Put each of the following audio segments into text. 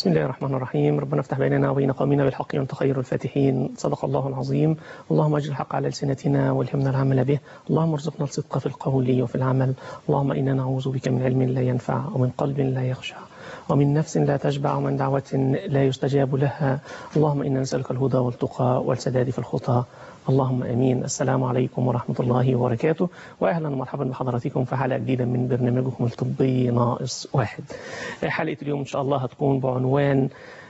بسم الله الرحمن الرحيم ربنا افتح بيننا وبين قومنا بالحق وانت خير الفاتحين صدق الله العظيم اللهم اجعل الحق على لسنتنا والهمنا العمل به اللهم ارزقنا الصدق في القول وفي العمل اللهم انا نعوذ بك من علم لا ينفع ومن قلب لا يخشع ومن نفس لا تشبع ومن دعوة لا يستجاب لها اللهم إنا نسألك الهدى والتقى والسداد في الخطى اللهم امين السلام عليكم ورحمه الله وبركاته واهلا ومرحبا بحضراتكم في حلقه جديده من برنامجكم الطبي ناقص واحد. حلقه اليوم ان شاء الله هتكون بعنوان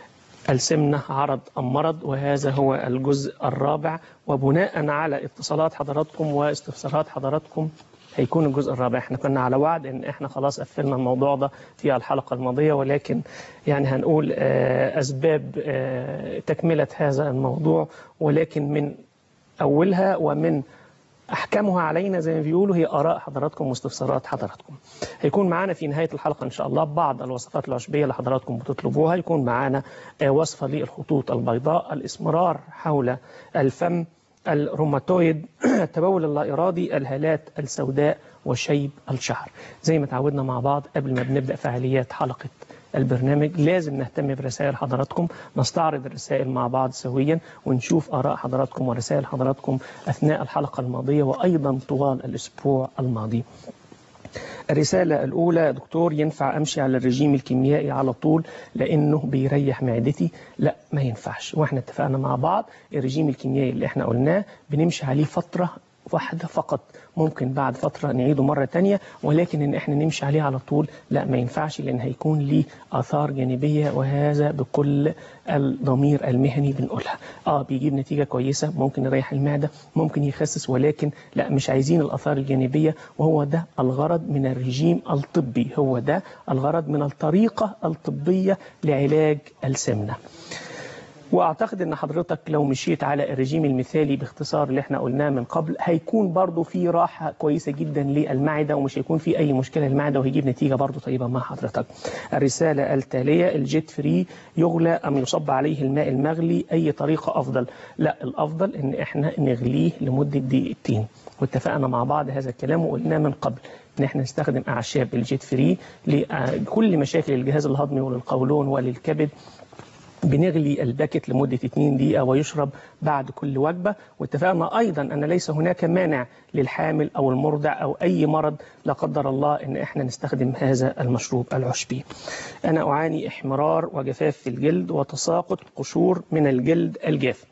السمنه عرض ام مرض وهذا هو الجزء الرابع وبناء على اتصالات حضراتكم واستفسارات حضراتكم هيكون الجزء الرابع احنا كنا على وعد ان احنا خلاص قفلنا الموضوع ده في الحلقه الماضيه ولكن يعني هنقول اسباب تكمله هذا الموضوع ولكن من أولها ومن أحكامها علينا زي ما بيقولوا هي آراء حضراتكم واستفسارات حضراتكم هيكون معانا في نهاية الحلقة إن شاء الله بعض الوصفات العشبية اللي حضراتكم بتطلبوها يكون معانا وصفة للخطوط البيضاء الإسمرار حول الفم الروماتويد التبول اللا إرادي الهالات السوداء وشيب الشعر زي ما تعودنا مع بعض قبل ما بنبدأ فعاليات حلقة البرنامج لازم نهتم برسائل حضراتكم نستعرض الرسائل مع بعض سويا ونشوف آراء حضراتكم ورسائل حضراتكم أثناء الحلقة الماضية وأيضا طوال الأسبوع الماضي الرسالة الأولى دكتور ينفع أمشي على الرجيم الكيميائي على طول لأنه بيريح معدتي لا ما ينفعش وإحنا اتفقنا مع بعض الرجيم الكيميائي اللي إحنا قلناه بنمشي عليه فترة واحدة فقط ممكن بعد فترة نعيده مرة تانية ولكن ان احنا نمشي عليه على طول لا ما ينفعش لان هيكون ليه اثار جانبية وهذا بكل الضمير المهني بنقولها اه بيجيب نتيجة كويسة ممكن يريح المعدة ممكن يخسس ولكن لا مش عايزين الاثار الجانبية وهو ده الغرض من الرجيم الطبي هو ده الغرض من الطريقة الطبية لعلاج السمنة واعتقد ان حضرتك لو مشيت على الرجيم المثالي باختصار اللي احنا قلناه من قبل هيكون برضو في راحة كويسة جدا للمعدة ومش هيكون في اي مشكلة للمعدة وهيجيب نتيجة برضو طيبة مع حضرتك الرسالة التالية الجيت فري يغلى ام يصب عليه الماء المغلي اي طريقة افضل لا الافضل ان احنا نغليه لمدة دقيقتين واتفقنا مع بعض هذا الكلام وقلناه من قبل ان احنا نستخدم اعشاب الجيت فري لكل مشاكل الجهاز الهضمي وللقولون وللكبد بنغلي الباكت لمدة 2 دقيقة ويشرب بعد كل وجبة واتفقنا أيضا أن ليس هناك مانع للحامل أو المرضع أو أي مرض لا قدر الله أن احنا نستخدم هذا المشروب العشبي أنا أعاني إحمرار وجفاف في الجلد وتساقط قشور من الجلد الجاف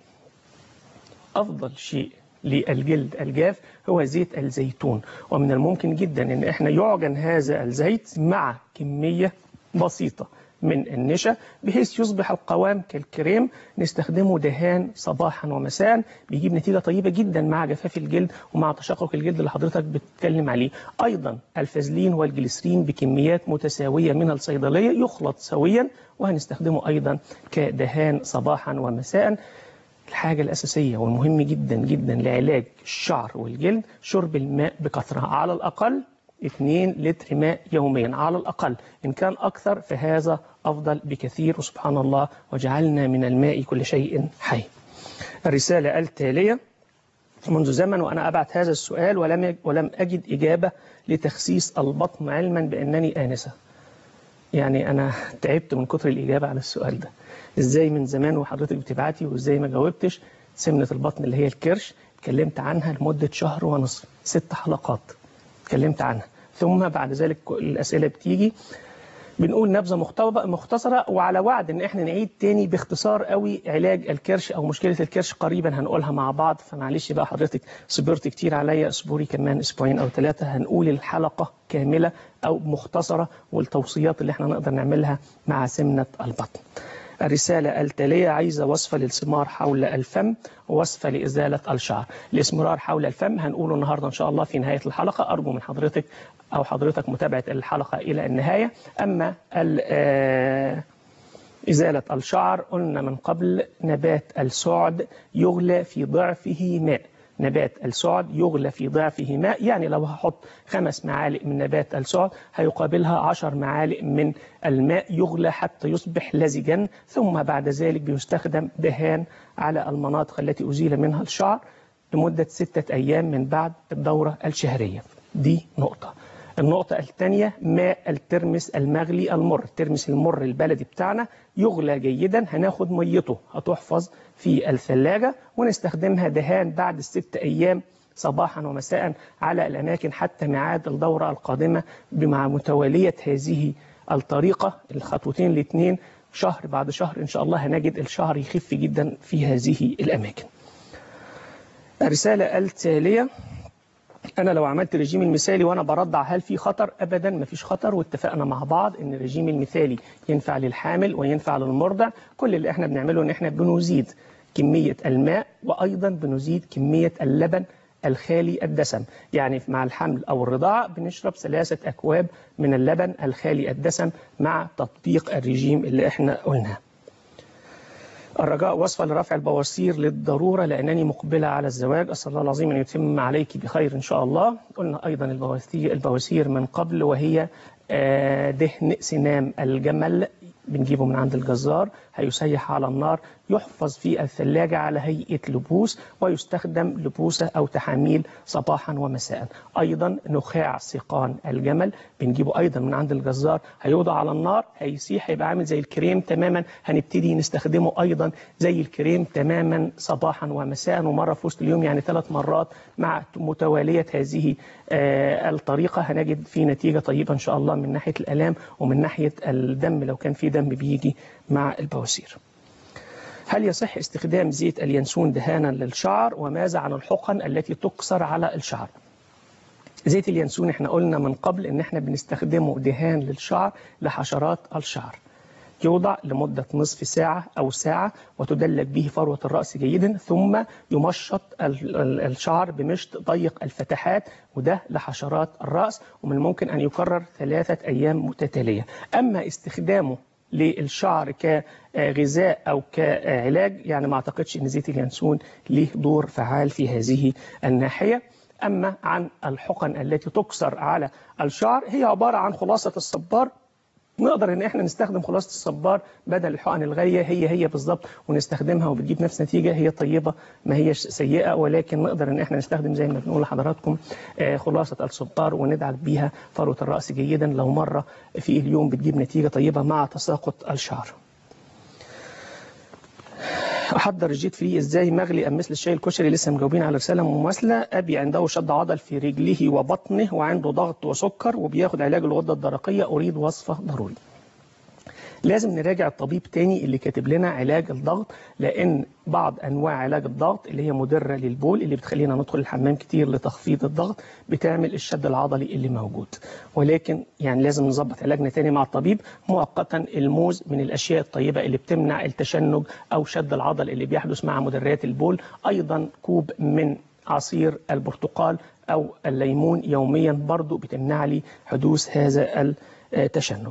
أفضل شيء للجلد الجاف هو زيت الزيتون ومن الممكن جدا أن احنا يعجن هذا الزيت مع كمية بسيطة من النشا بحيث يصبح القوام كالكريم نستخدمه دهان صباحا ومساء بيجيب نتيجة طيبة جدا مع جفاف الجلد ومع تشقق الجلد اللي حضرتك بتتكلم عليه أيضا الفازلين والجليسرين بكميات متساوية من الصيدلية يخلط سويا وهنستخدمه أيضا كدهان صباحا ومساء الحاجة الأساسية والمهم جدا جدا لعلاج الشعر والجلد شرب الماء بكثرة على الأقل 2 لتر ماء يوميا على الأقل إن كان أكثر فهذا أفضل بكثير وسبحان الله وجعلنا من الماء كل شيء حي الرسالة التالية منذ زمن وأنا أبعت هذا السؤال ولم ولم أجد إجابة لتخسيس البطن علما بأنني آنسة يعني أنا تعبت من كتر الإجابة على السؤال ده إزاي من زمان وحضرتك بتبعتي وإزاي ما جاوبتش سمنة البطن اللي هي الكرش اتكلمت عنها لمدة شهر ونصف ست حلقات اتكلمت عنها ثم بعد ذلك الأسئلة بتيجي بنقول نبذة مختصرة وعلى وعد ان احنا نعيد تاني باختصار قوي علاج الكرش او مشكلة الكرش قريبا هنقولها مع بعض فمعلش بقى حضرتك صبرت كتير عليا اسبوعي كمان اسبوعين او ثلاثة هنقول الحلقة كاملة او مختصرة والتوصيات اللي احنا نقدر نعملها مع سمنة البطن الرسالة التالية عايزة وصفة للثمار حول الفم ووصفة لإزالة الشعر الاسمرار حول الفم هنقوله النهاردة إن شاء الله في نهاية الحلقة أرجو من حضرتك أو حضرتك متابعة الحلقة إلى النهاية أما إزالة الشعر قلنا من قبل نبات السعد يغلى في ضعفه ماء نبات السعد يغلى في ضعفه ماء يعني لو هحط خمس معالق من نبات السعد هيقابلها عشر معالق من الماء يغلى حتى يصبح لزجا ثم بعد ذلك بيستخدم دهان على المناطق التي أزيل منها الشعر لمدة ستة أيام من بعد الدورة الشهرية دي نقطة النقطة الثانية ماء الترمس المغلي المر الترمس المر البلدي بتاعنا يغلى جيدا هناخد ميته هتحفظ في الثلاجة ونستخدمها دهان بعد الست أيام صباحا ومساء على الأماكن حتى ميعاد الدورة القادمة بمع متوالية هذه الطريقة الخطوتين الاثنين شهر بعد شهر إن شاء الله هنجد الشهر يخف جدا في هذه الأماكن الرسالة التالية أنا لو عملت الرجيم المثالي وأنا برضع هل في خطر؟ أبدا ما فيش خطر واتفقنا مع بعض إن الرجيم المثالي ينفع للحامل وينفع للمرضع كل اللي احنا بنعمله إن احنا بنزيد كمية الماء وأيضا بنزيد كمية اللبن الخالي الدسم يعني مع الحمل أو الرضاعة بنشرب ثلاثة أكواب من اللبن الخالي الدسم مع تطبيق الرجيم اللي احنا قلناه الرجاء وصفة لرفع البواسير للضرورة لأنني مقبلة على الزواج أسأل الله العظيم أن يتم عليك بخير إن شاء الله قلنا أيضا البواسير, البواسير من قبل وهي دهن سنام الجمل بنجيبه من عند الجزار هيسيح على النار يحفظ في الثلاجة على هيئة لبوس ويستخدم لبوسة أو تحاميل صباحا ومساء أيضا نخاع سيقان الجمل بنجيبه أيضا من عند الجزار هيوضع على النار هيسيح هيبقى عامل زي الكريم تماما هنبتدي نستخدمه أيضا زي الكريم تماما صباحا ومساء ومرة في وسط اليوم يعني ثلاث مرات مع متوالية هذه الطريقة هنجد في نتيجة طيبة إن شاء الله من ناحية الألام ومن ناحية الدم لو كان في دم بيجي مع البواسير هل يصح استخدام زيت اليانسون دهانا للشعر وماذا عن الحقن التي تكسر على الشعر زيت اليانسون احنا قلنا من قبل ان احنا بنستخدمه دهان للشعر لحشرات الشعر يوضع لمدة نصف ساعة أو ساعة وتدلك به فروة الرأس جيدا ثم يمشط الشعر بمشط ضيق الفتحات وده لحشرات الرأس ومن الممكن أن يكرر ثلاثة أيام متتالية أما استخدامه للشعر كغذاء أو كعلاج يعني ما أعتقدش أن زيت اليانسون له دور فعال في هذه الناحية أما عن الحقن التي تكسر على الشعر هي عبارة عن خلاصة الصبار نقدر ان احنا نستخدم خلاصه الصبار بدل الحقن الغاليه هي هي بالظبط ونستخدمها وبتجيب نفس نتيجه هي طيبه ما هيش سيئه ولكن نقدر ان احنا نستخدم زي ما بنقول لحضراتكم خلاصه الصبار وندعك بيها فروه الراس جيدا لو مره في اليوم بتجيب نتيجه طيبه مع تساقط الشعر. احضر الجيت فري ازاي مغلي ام مثل الشاي الكشري لسه مجاوبين على رساله مماثله ابي عنده شد عضل في رجله وبطنه وعنده ضغط وسكر وبياخد علاج الغده الدرقيه اريد وصفه ضروري لازم نراجع الطبيب تاني اللي كاتب لنا علاج الضغط لان بعض انواع علاج الضغط اللي هي مضره للبول اللي بتخلينا ندخل الحمام كتير لتخفيض الضغط بتعمل الشد العضلي اللي موجود ولكن يعني لازم نظبط علاجنا تاني مع الطبيب مؤقتا الموز من الاشياء الطيبه اللي بتمنع التشنج او شد العضل اللي بيحدث مع مدريات البول ايضا كوب من عصير البرتقال او الليمون يوميا برضو بتمنع لي حدوث هذا التشنج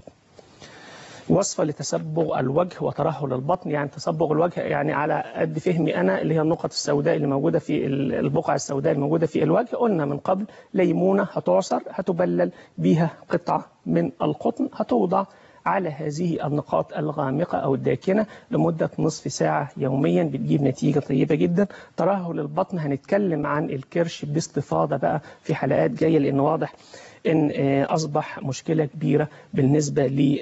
وصفة لتسبغ الوجه وترهل البطن يعني تسبغ الوجه يعني على قد فهمي أنا اللي هي النقط السوداء اللي موجودة في البقع السوداء الموجودة في الوجه قلنا من قبل ليمونة هتعصر هتبلل بيها قطعة من القطن هتوضع على هذه النقاط الغامقة أو الداكنة لمدة نصف ساعة يوميا بتجيب نتيجة طيبة جدا ترهل البطن هنتكلم عن الكرش باستفاضة بقى في حلقات جاية لأن واضح ان اصبح مشكله كبيره بالنسبه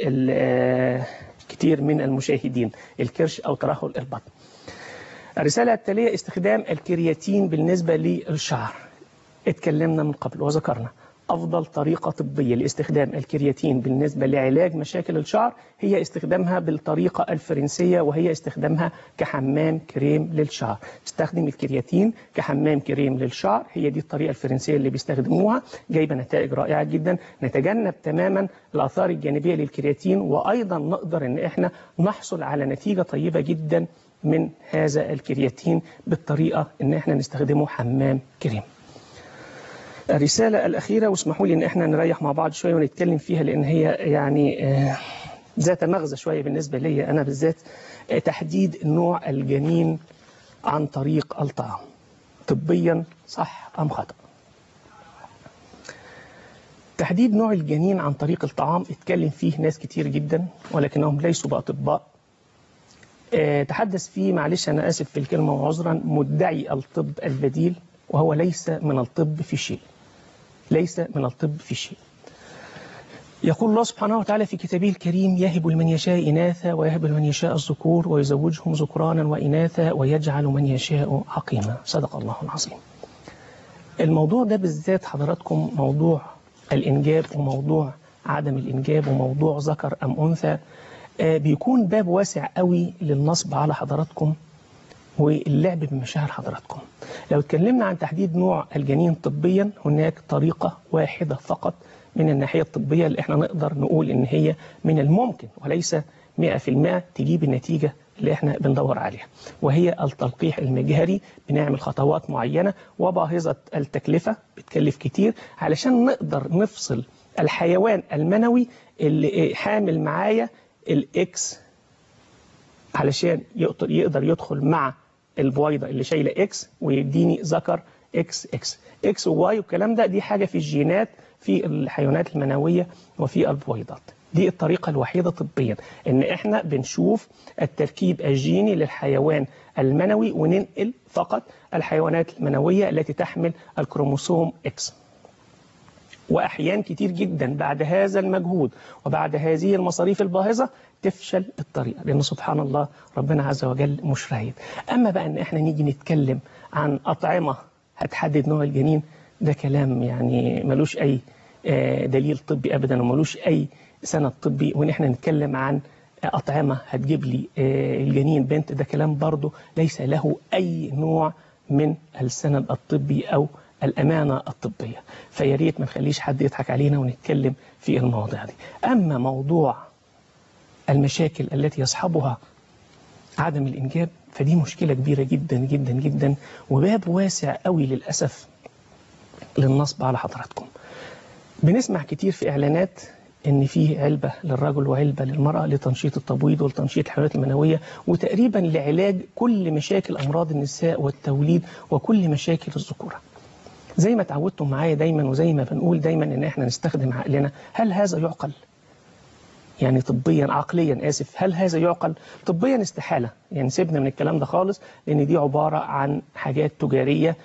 لكثير من المشاهدين الكرش او ترهل البطن. الرساله التاليه استخدام الكرياتين بالنسبه للشعر. اتكلمنا من قبل وذكرنا أفضل طريقة طبية لاستخدام الكرياتين بالنسبة لعلاج مشاكل الشعر هي استخدامها بالطريقة الفرنسية وهي استخدامها كحمام كريم للشعر تستخدم الكرياتين كحمام كريم للشعر هي دي الطريقة الفرنسية اللي بيستخدموها جايبة نتائج رائعة جدا نتجنب تماما الآثار الجانبية للكرياتين وأيضا نقدر أن احنا نحصل على نتيجة طيبة جدا من هذا الكرياتين بالطريقة ان احنا نستخدمه حمام كريم الرسالة الأخيرة واسمحوا لي إن إحنا نريح مع بعض شوية ونتكلم فيها لأن هي يعني ذات مغزى شوية بالنسبة لي أنا بالذات تحديد نوع الجنين عن طريق الطعام طبيا صح أم خطأ تحديد نوع الجنين عن طريق الطعام اتكلم فيه ناس كتير جدا ولكنهم ليسوا بأطباء تحدث فيه معلش أنا آسف في الكلمة وعذرا مدعي الطب البديل وهو ليس من الطب في شيء ليس من الطب في شيء يقول الله سبحانه وتعالى في كتابه الكريم يهب لمن يشاء إناثا ويهب لمن يشاء الذكور ويزوجهم ذكرانا وإناثا ويجعل من يشاء عقيما صدق الله العظيم الموضوع ده بالذات حضراتكم موضوع الإنجاب وموضوع عدم الإنجاب وموضوع ذكر أم أنثى آه، بيكون باب واسع قوي للنصب على حضراتكم واللعب بمشاعر حضراتكم لو اتكلمنا عن تحديد نوع الجنين طبيا هناك طريقة واحدة فقط من الناحية الطبية اللي احنا نقدر نقول ان هي من الممكن وليس 100% تجيب النتيجة اللي احنا بندور عليها وهي التلقيح المجهري بنعمل خطوات معينة وباهظة التكلفة بتكلف كتير علشان نقدر نفصل الحيوان المنوي اللي حامل معايا الاكس علشان يقدر يقدر يدخل مع البويضة اللي شايلة اكس ويديني ذكر اكس اكس اكس وواي والكلام ده دي حاجة في الجينات في الحيوانات المنوية وفي البويضات دي الطريقة الوحيدة طبيا ان احنا بنشوف التركيب الجيني للحيوان المنوي وننقل فقط الحيوانات المنوية التي تحمل الكروموسوم اكس وأحيان كتير جدا بعد هذا المجهود وبعد هذه المصاريف الباهظة تفشل الطريقة لأن سبحان الله ربنا عز وجل مش رايد أما بقى أن احنا نيجي نتكلم عن أطعمة هتحدد نوع الجنين ده كلام يعني ملوش أي آه، دليل طبي أبدا وملوش أي سند طبي وإن احنا نتكلم عن أطعمة هتجيب لي آه، الجنين بنت ده كلام برضه ليس له أي نوع من السند الطبي أو الأمانة الطبية فيا ريت ما نخليش حد يضحك علينا ونتكلم في المواضيع دي أما موضوع المشاكل التي يصحبها عدم الإنجاب فدي مشكلة كبيرة جدا جدا جدا وباب واسع قوي للأسف للنصب على حضراتكم بنسمع كتير في إعلانات ان في علبه للرجل وعلبه للمراه لتنشيط التبويض ولتنشيط الحيوانات المنويه وتقريبا لعلاج كل مشاكل امراض النساء والتوليد وكل مشاكل الذكوره. زي ما اتعودتم معايا دايما وزي ما بنقول دايما ان احنا نستخدم عقلنا هل هذا يعقل؟ يعني طبيا عقليا اسف هل هذا يعقل؟ طبيا استحاله يعني سيبنا من الكلام ده خالص لان دي عباره عن حاجات تجاريه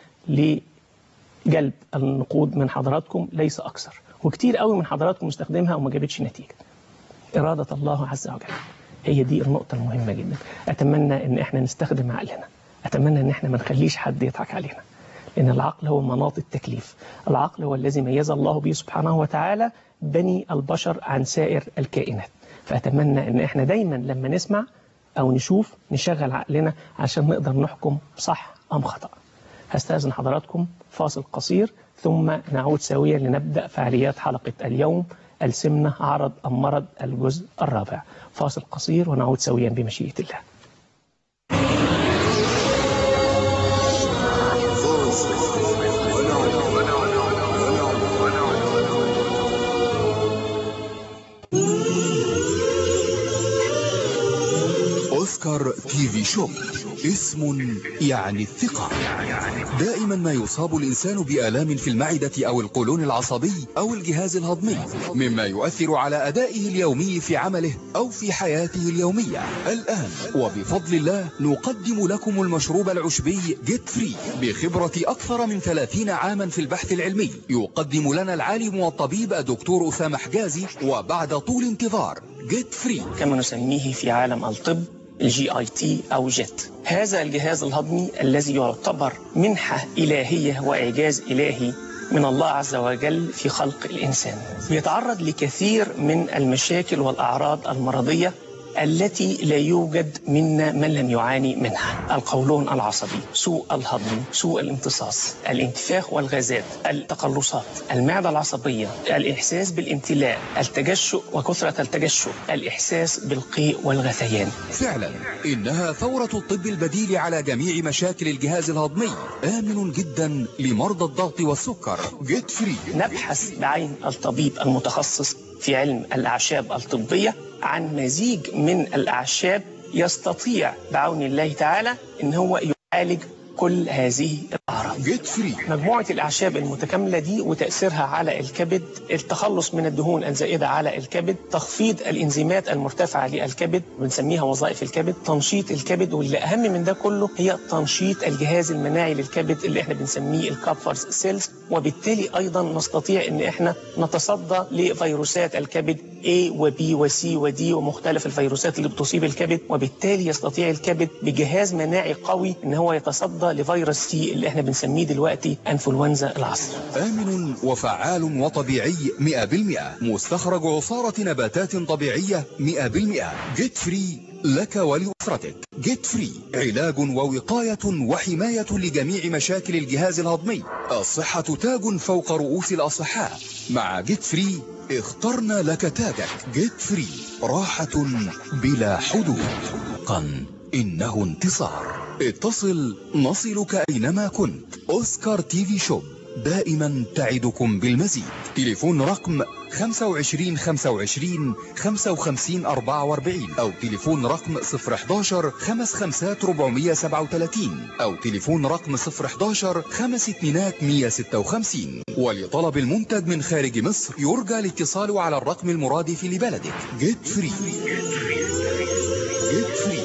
لجلب النقود من حضراتكم ليس اكثر وكتير قوي من حضراتكم مستخدمها وما جابتش نتيجه. اراده الله عز وجل هي دي النقطه المهمه جدا اتمنى ان احنا نستخدم عقلنا اتمنى ان احنا ما نخليش حد يضحك علينا لأن العقل هو مناط التكليف العقل هو الذي ميز الله به سبحانه وتعالى بني البشر عن سائر الكائنات فأتمنى أن احنا دايما لما نسمع أو نشوف نشغل عقلنا عشان نقدر نحكم صح أم خطأ هستأذن حضراتكم فاصل قصير ثم نعود سويا لنبدأ فعاليات حلقة اليوم السمنة عرض أم مرض الجزء الرابع فاصل قصير ونعود سويا بمشيئة الله أوسكار تي في شوب اسم يعني الثقة دائما ما يصاب الإنسان بآلام في المعدة أو القولون العصبي أو الجهاز الهضمي مما يؤثر على أدائه اليومي في عمله أو في حياته اليومية الآن وبفضل الله نقدم لكم المشروب العشبي جيت فري بخبرة أكثر من 30 عاما في البحث العلمي يقدم لنا العالم والطبيب الدكتور أسامة حجازي وبعد طول انتظار جيت فري كما نسميه في عالم الطب الجي اي تي او جيت هذا الجهاز الهضمي الذي يعتبر منحة إلهية وإعجاز إلهي من الله عز وجل في خلق الإنسان بيتعرض لكثير من المشاكل والأعراض المرضية التي لا يوجد منا من لم يعاني منها القولون العصبي سوء الهضم سوء الامتصاص الانتفاخ والغازات التقلصات المعدة العصبية الإحساس بالامتلاء التجشؤ وكثرة التجشؤ الإحساس بالقيء والغثيان فعلا إنها ثورة الطب البديل على جميع مشاكل الجهاز الهضمي آمن جدا لمرضى الضغط والسكر جيت فري نبحث بعين الطبيب المتخصص في علم الأعشاب الطبية عن مزيج من الأعشاب يستطيع بعون الله تعالى أن هو يعالج كل هذه الأعراض جيت فري مجموعة الأعشاب المتكاملة دي وتأثيرها على الكبد التخلص من الدهون الزائدة على الكبد تخفيض الإنزيمات المرتفعة للكبد بنسميها وظائف الكبد تنشيط الكبد واللي أهم من ده كله هي تنشيط الجهاز المناعي للكبد اللي احنا بنسميه الكابفرز سيلز وبالتالي أيضا نستطيع أن احنا نتصدى لفيروسات الكبد A و B و C و D ومختلف الفيروسات اللي بتصيب الكبد وبالتالي يستطيع الكبد بجهاز مناعي قوي ان هو يتصدى لفيروس سي اللي احنا بنسميه دلوقتي انفلونزا العصر آمن وفعال وطبيعي 100% مستخرج عصارة نباتات طبيعية 100% جيت فري لك ولأسرتك جيت فري علاج ووقاية وحماية لجميع مشاكل الجهاز الهضمي الصحة تاج فوق رؤوس الأصحاء مع جيت فري اخترنا لك تاجك جيت فري راحة بلا حدود قن إنه انتصار اتصل نصلك أينما كنت أوسكار تي في شوب دائما تعدكم بالمزيد تليفون رقم 25 25 55 44 أو تليفون رقم 011 55 437 أو تليفون رقم 011 5 اتنينات 156 ولطلب المنتج من خارج مصر يرجى الاتصال على الرقم المرادف لبلدك جيت فري جيت فري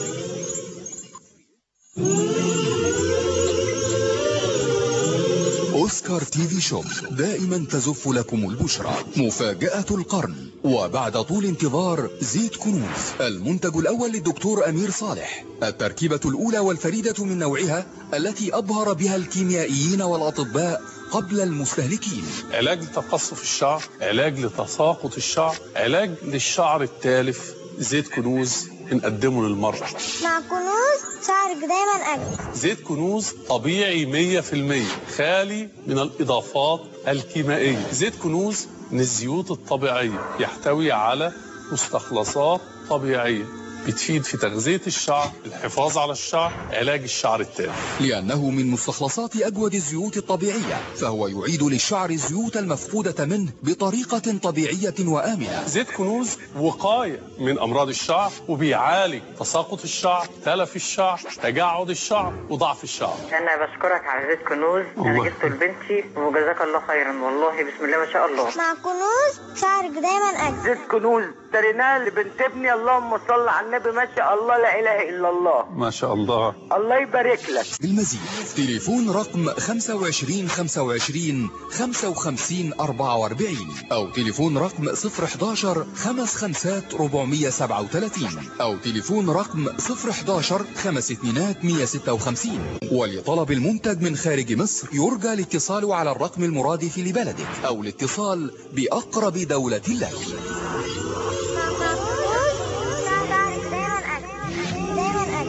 أوسكار تي في شوب دائما تزف لكم البشرى مفاجأة القرن وبعد طول انتظار زيت كنوز المنتج الأول للدكتور أمير صالح التركيبة الأولى والفريدة من نوعها التي أبهر بها الكيميائيين والأطباء قبل المستهلكين علاج لتقصف الشعر علاج لتساقط الشعر علاج للشعر التالف زيت كنوز بنقدمه للمرأة مع كنوز شعرك دايما أجمل زيت كنوز طبيعي 100% خالي من الإضافات الكيميائية زيت كنوز من الزيوت الطبيعية يحتوي على مستخلصات طبيعية بتفيد في تغذية الشعر الحفاظ على الشعر علاج الشعر التالف لأنه من مستخلصات أجود الزيوت الطبيعية فهو يعيد للشعر الزيوت المفقودة منه بطريقة طبيعية وآمنة زيت كنوز وقاية من أمراض الشعر وبيعالج تساقط الشعر تلف الشعر تجعد الشعر وضعف الشعر انا بشكرك على زيت كنوز انا الله. جبته لبنتي وجزاك الله خيرا والله بسم الله ما شاء الله مع كنوز شعرك دايما أجمل زيت كنوز اشتريناه لبنت ابني اللهم صل على النبي ما شاء الله لا اله الا الله ما شاء الله الله يبارك لك بالمزيد تليفون رقم 25 25 55 44 أو تليفون رقم 011 55 437 أو تليفون رقم 011 5 اتنينات 156 ولطلب المنتج من خارج مصر يرجى الاتصال على الرقم المرادف لبلدك أو الاتصال بأقرب دولة لك مع كنوز شعرك دايما أجمل دايما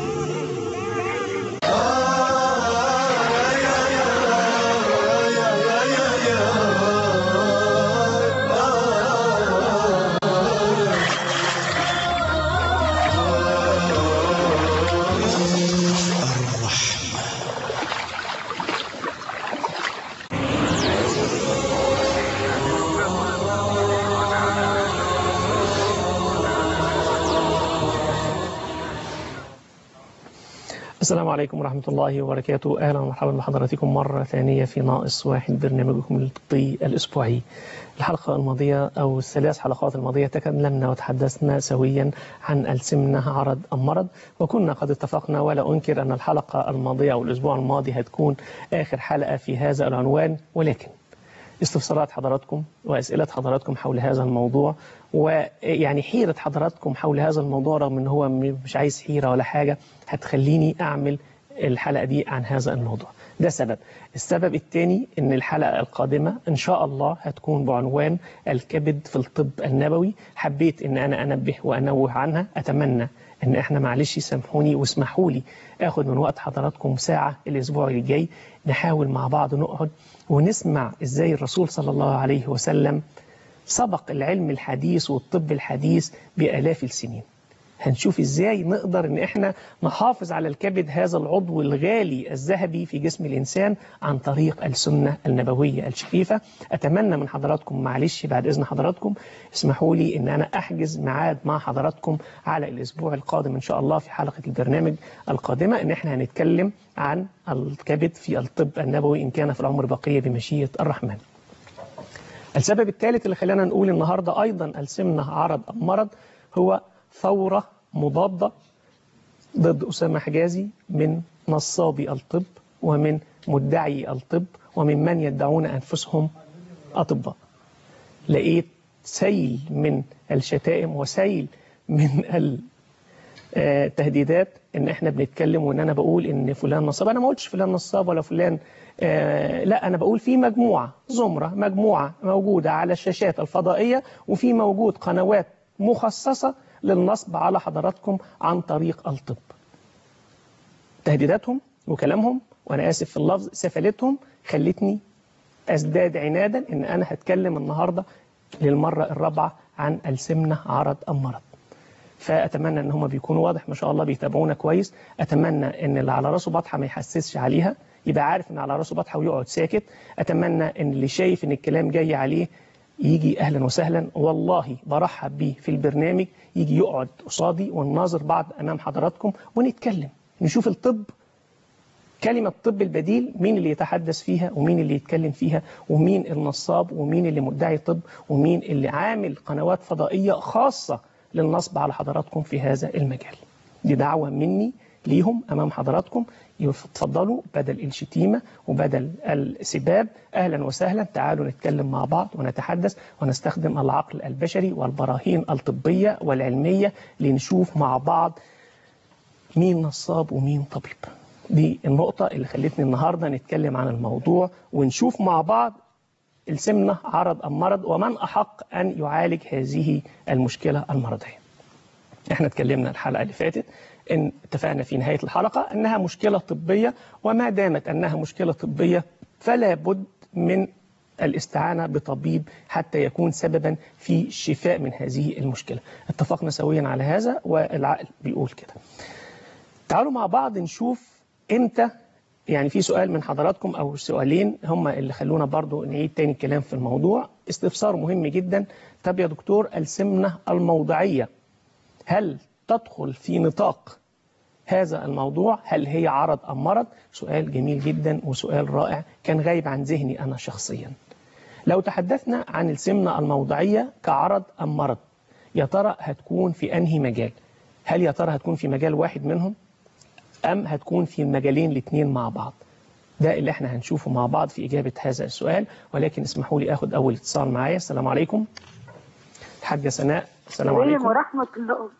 أجمل السلام عليكم ورحمة الله وبركاته أهلا ومرحبا بحضراتكم مرة ثانية في ناقص واحد برنامجكم الطبي الأسبوعي الحلقة الماضية أو الثلاث حلقات الماضية تكلمنا وتحدثنا سويا عن السمنة عرض أم مرض وكنا قد اتفقنا ولا أنكر أن الحلقة الماضية أو الأسبوع الماضي هتكون آخر حلقة في هذا العنوان ولكن استفسارات حضراتكم وأسئلة حضراتكم حول هذا الموضوع ويعني حيرة حضراتكم حول هذا الموضوع رغم أن هو م- مش عايز حيرة ولا حاجة هتخليني أعمل الحلقة دي عن هذا الموضوع ده سبب السبب الثاني أن الحلقة القادمة إن شاء الله هتكون بعنوان الكبد في الطب النبوي حبيت أن أنا أنبه وأنوه عنها أتمنى ان احنا معلش سامحوني واسمحوا لي اخد من وقت حضراتكم ساعة الاسبوع اللي جاي نحاول مع بعض نقعد ونسمع ازاي الرسول صلى الله عليه وسلم سبق العلم الحديث والطب الحديث بآلاف السنين هنشوف ازاي نقدر ان احنا نحافظ على الكبد هذا العضو الغالي الذهبي في جسم الانسان عن طريق السنه النبويه الشريفه اتمنى من حضراتكم معلش بعد اذن حضراتكم اسمحوا لي ان انا احجز ميعاد مع حضراتكم على الاسبوع القادم ان شاء الله في حلقه البرنامج القادمه ان احنا هنتكلم عن الكبد في الطب النبوي ان كان في العمر بقيه بمشيئه الرحمن. السبب الثالث اللي خلانا نقول النهارده ايضا السمنه عرض ام مرض هو ثوره مضاده ضد اسامه حجازي من نصابي الطب ومن مدعي الطب ومن من يدعون انفسهم اطباء. لقيت سيل من الشتائم وسيل من التهديدات ان احنا بنتكلم وان انا بقول ان فلان نصاب انا ما قلتش فلان نصاب ولا فلان آه لا انا بقول في مجموعه زمره مجموعه موجوده على الشاشات الفضائيه وفي موجود قنوات مخصصه للنصب على حضراتكم عن طريق الطب تهديداتهم وكلامهم وانا اسف في اللفظ سفلتهم خلتني ازداد عنادا ان انا هتكلم النهارده للمره الرابعه عن السمنه عرض ام مرض فاتمنى ان هم بيكونوا واضح ما شاء الله بيتابعونا كويس اتمنى ان اللي على راسه بطحه ما يحسسش عليها يبقى عارف ان على راسه بطحه ويقعد ساكت اتمنى ان اللي شايف ان الكلام جاي عليه يجي اهلا وسهلا والله برحب بيه في البرنامج يجي يقعد قصادي ونناظر بعض امام حضراتكم ونتكلم نشوف الطب كلمة طب البديل مين اللي يتحدث فيها ومين اللي يتكلم فيها ومين النصاب ومين اللي مدعي طب ومين اللي عامل قنوات فضائية خاصة للنصب على حضراتكم في هذا المجال دي دعوة مني ليهم أمام حضراتكم يتفضلوا بدل الشتيمة وبدل السباب أهلا وسهلا تعالوا نتكلم مع بعض ونتحدث ونستخدم العقل البشري والبراهين الطبية والعلمية لنشوف مع بعض مين نصاب ومين طبيب دي النقطة اللي خلتني النهاردة نتكلم عن الموضوع ونشوف مع بعض السمنة عرض أم مرض ومن أحق أن يعالج هذه المشكلة المرضية احنا اتكلمنا الحلقة اللي فاتت ان اتفقنا في نهاية الحلقة انها مشكلة طبية وما دامت انها مشكلة طبية فلا بد من الاستعانة بطبيب حتى يكون سببا في الشفاء من هذه المشكلة اتفقنا سويا على هذا والعقل بيقول كده تعالوا مع بعض نشوف امتى يعني في سؤال من حضراتكم او سؤالين هم اللي خلونا برضو نعيد تاني الكلام في الموضوع استفسار مهم جدا طب يا دكتور السمنة الموضعية هل تدخل في نطاق هذا الموضوع هل هي عرض أم مرض سؤال جميل جدا وسؤال رائع كان غايب عن ذهني أنا شخصيا لو تحدثنا عن السمنة الموضعية كعرض أم مرض يا ترى هتكون في أنهي مجال هل يا ترى هتكون في مجال واحد منهم أم هتكون في المجالين الاثنين مع بعض ده اللي احنا هنشوفه مع بعض في إجابة هذا السؤال ولكن اسمحوا لي أخذ أول اتصال معايا السلام عليكم الحاجة سناء السلام عليكم ورحمة الله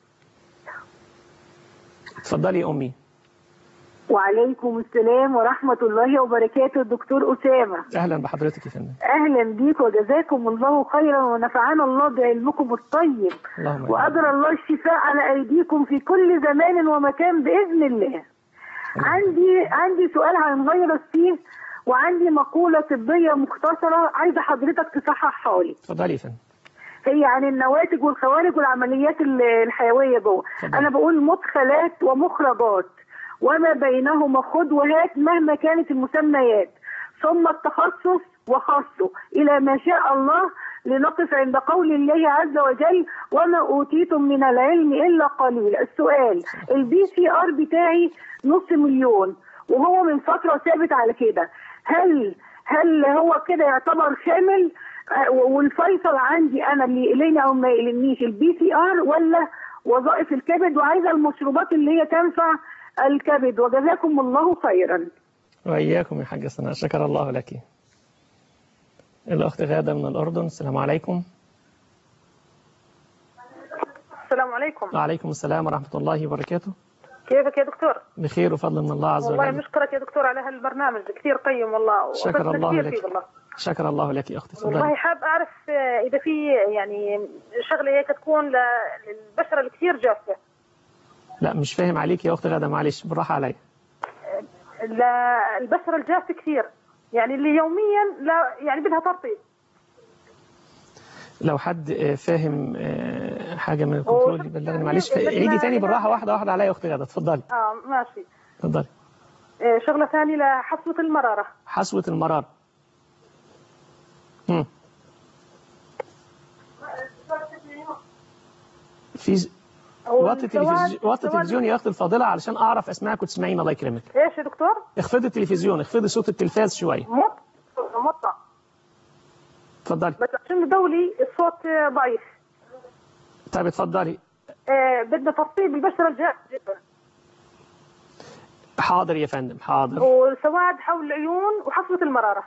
اتفضلي يا أمي وعليكم السلام ورحمة الله وبركاته الدكتور أسامة أهلا بحضرتك يا فندم أهلا بيك وجزاكم الله خيرا ونفعنا الله بعلمكم الطيب اللهم آمين. وأجرى الله الشفاء على أيديكم في كل زمان ومكان بإذن الله عندي عندي سؤال عن فيروس سي وعندي مقولة طبية مختصرة عايزة حضرتك تصححها لي اتفضلي يا فندم هي عن النواتج والخوارج والعمليات ال- الحيوية جوه اتفضل. أنا بقول مدخلات ومخرجات وما بينهما خد وهات مهما كانت المسميات ثم التخصص وخاصه إلى ما شاء الله لنقف عند قول الله عز وجل وما أوتيتم من العلم إلا قليل السؤال البي سي ار بتاعي نص مليون وهو من فترة ثابت على كده هل هل هو كده يعتبر شامل آه، والفيصل عندي انا اللي يقلقني او ما يقلقنيش البي سي ار ولا وظائف الكبد وعايزه المشروبات اللي هي تنفع الكبد وجزاكم الله خيرا وإياكم يا حاجة سناء شكر الله لك الأخت غادة من الأردن السلام عليكم السلام عليكم وعليكم السلام ورحمة الله وبركاته كيفك يا دكتور بخير وفضل من الله عز والله وجل نشكرك يا دكتور على هالبرنامج كثير قيم والله شكر وأفدنا الله كثير لك. فيه والله شكر الله لك يا أختي والله تفضلي حاب اعرف آه، اذا في يعني شغله هيك تكون ل- للبشره الكثير جافه لا مش فاهم عليك يا أخت غادة معلش بالراحة عليا للبشره الجافه كثير يعني اللي يوميا لا يعني بدها ترطيب لو حد آه، فاهم آه، حاجه من الكنترول وشفت يبلغني يعني معلش بدنا- عيدي تاني بالراحه واحده واحده عليا يا اختي غاده اتفضلي اه ماشي اتفضلي آه، شغله ثانيه لحصوه المراره حسوه المرار مم. في ز- وطي التلفزيون وطي التلفزيون يا اختي الفاضله علشان اعرف اسمعك وتسمعيني الله يكرمك ايش يا دكتور؟ اخفضي التلفزيون اخفضي صوت التلفاز شويه مط مطع اتفضلي بس عشان دولي الصوت آه، ضعيف طيب اتفضلي آه، بدنا ترطيب البشره الجاف جدا حاضر يا فندم حاضر وسواد حول العيون وحصوه المراره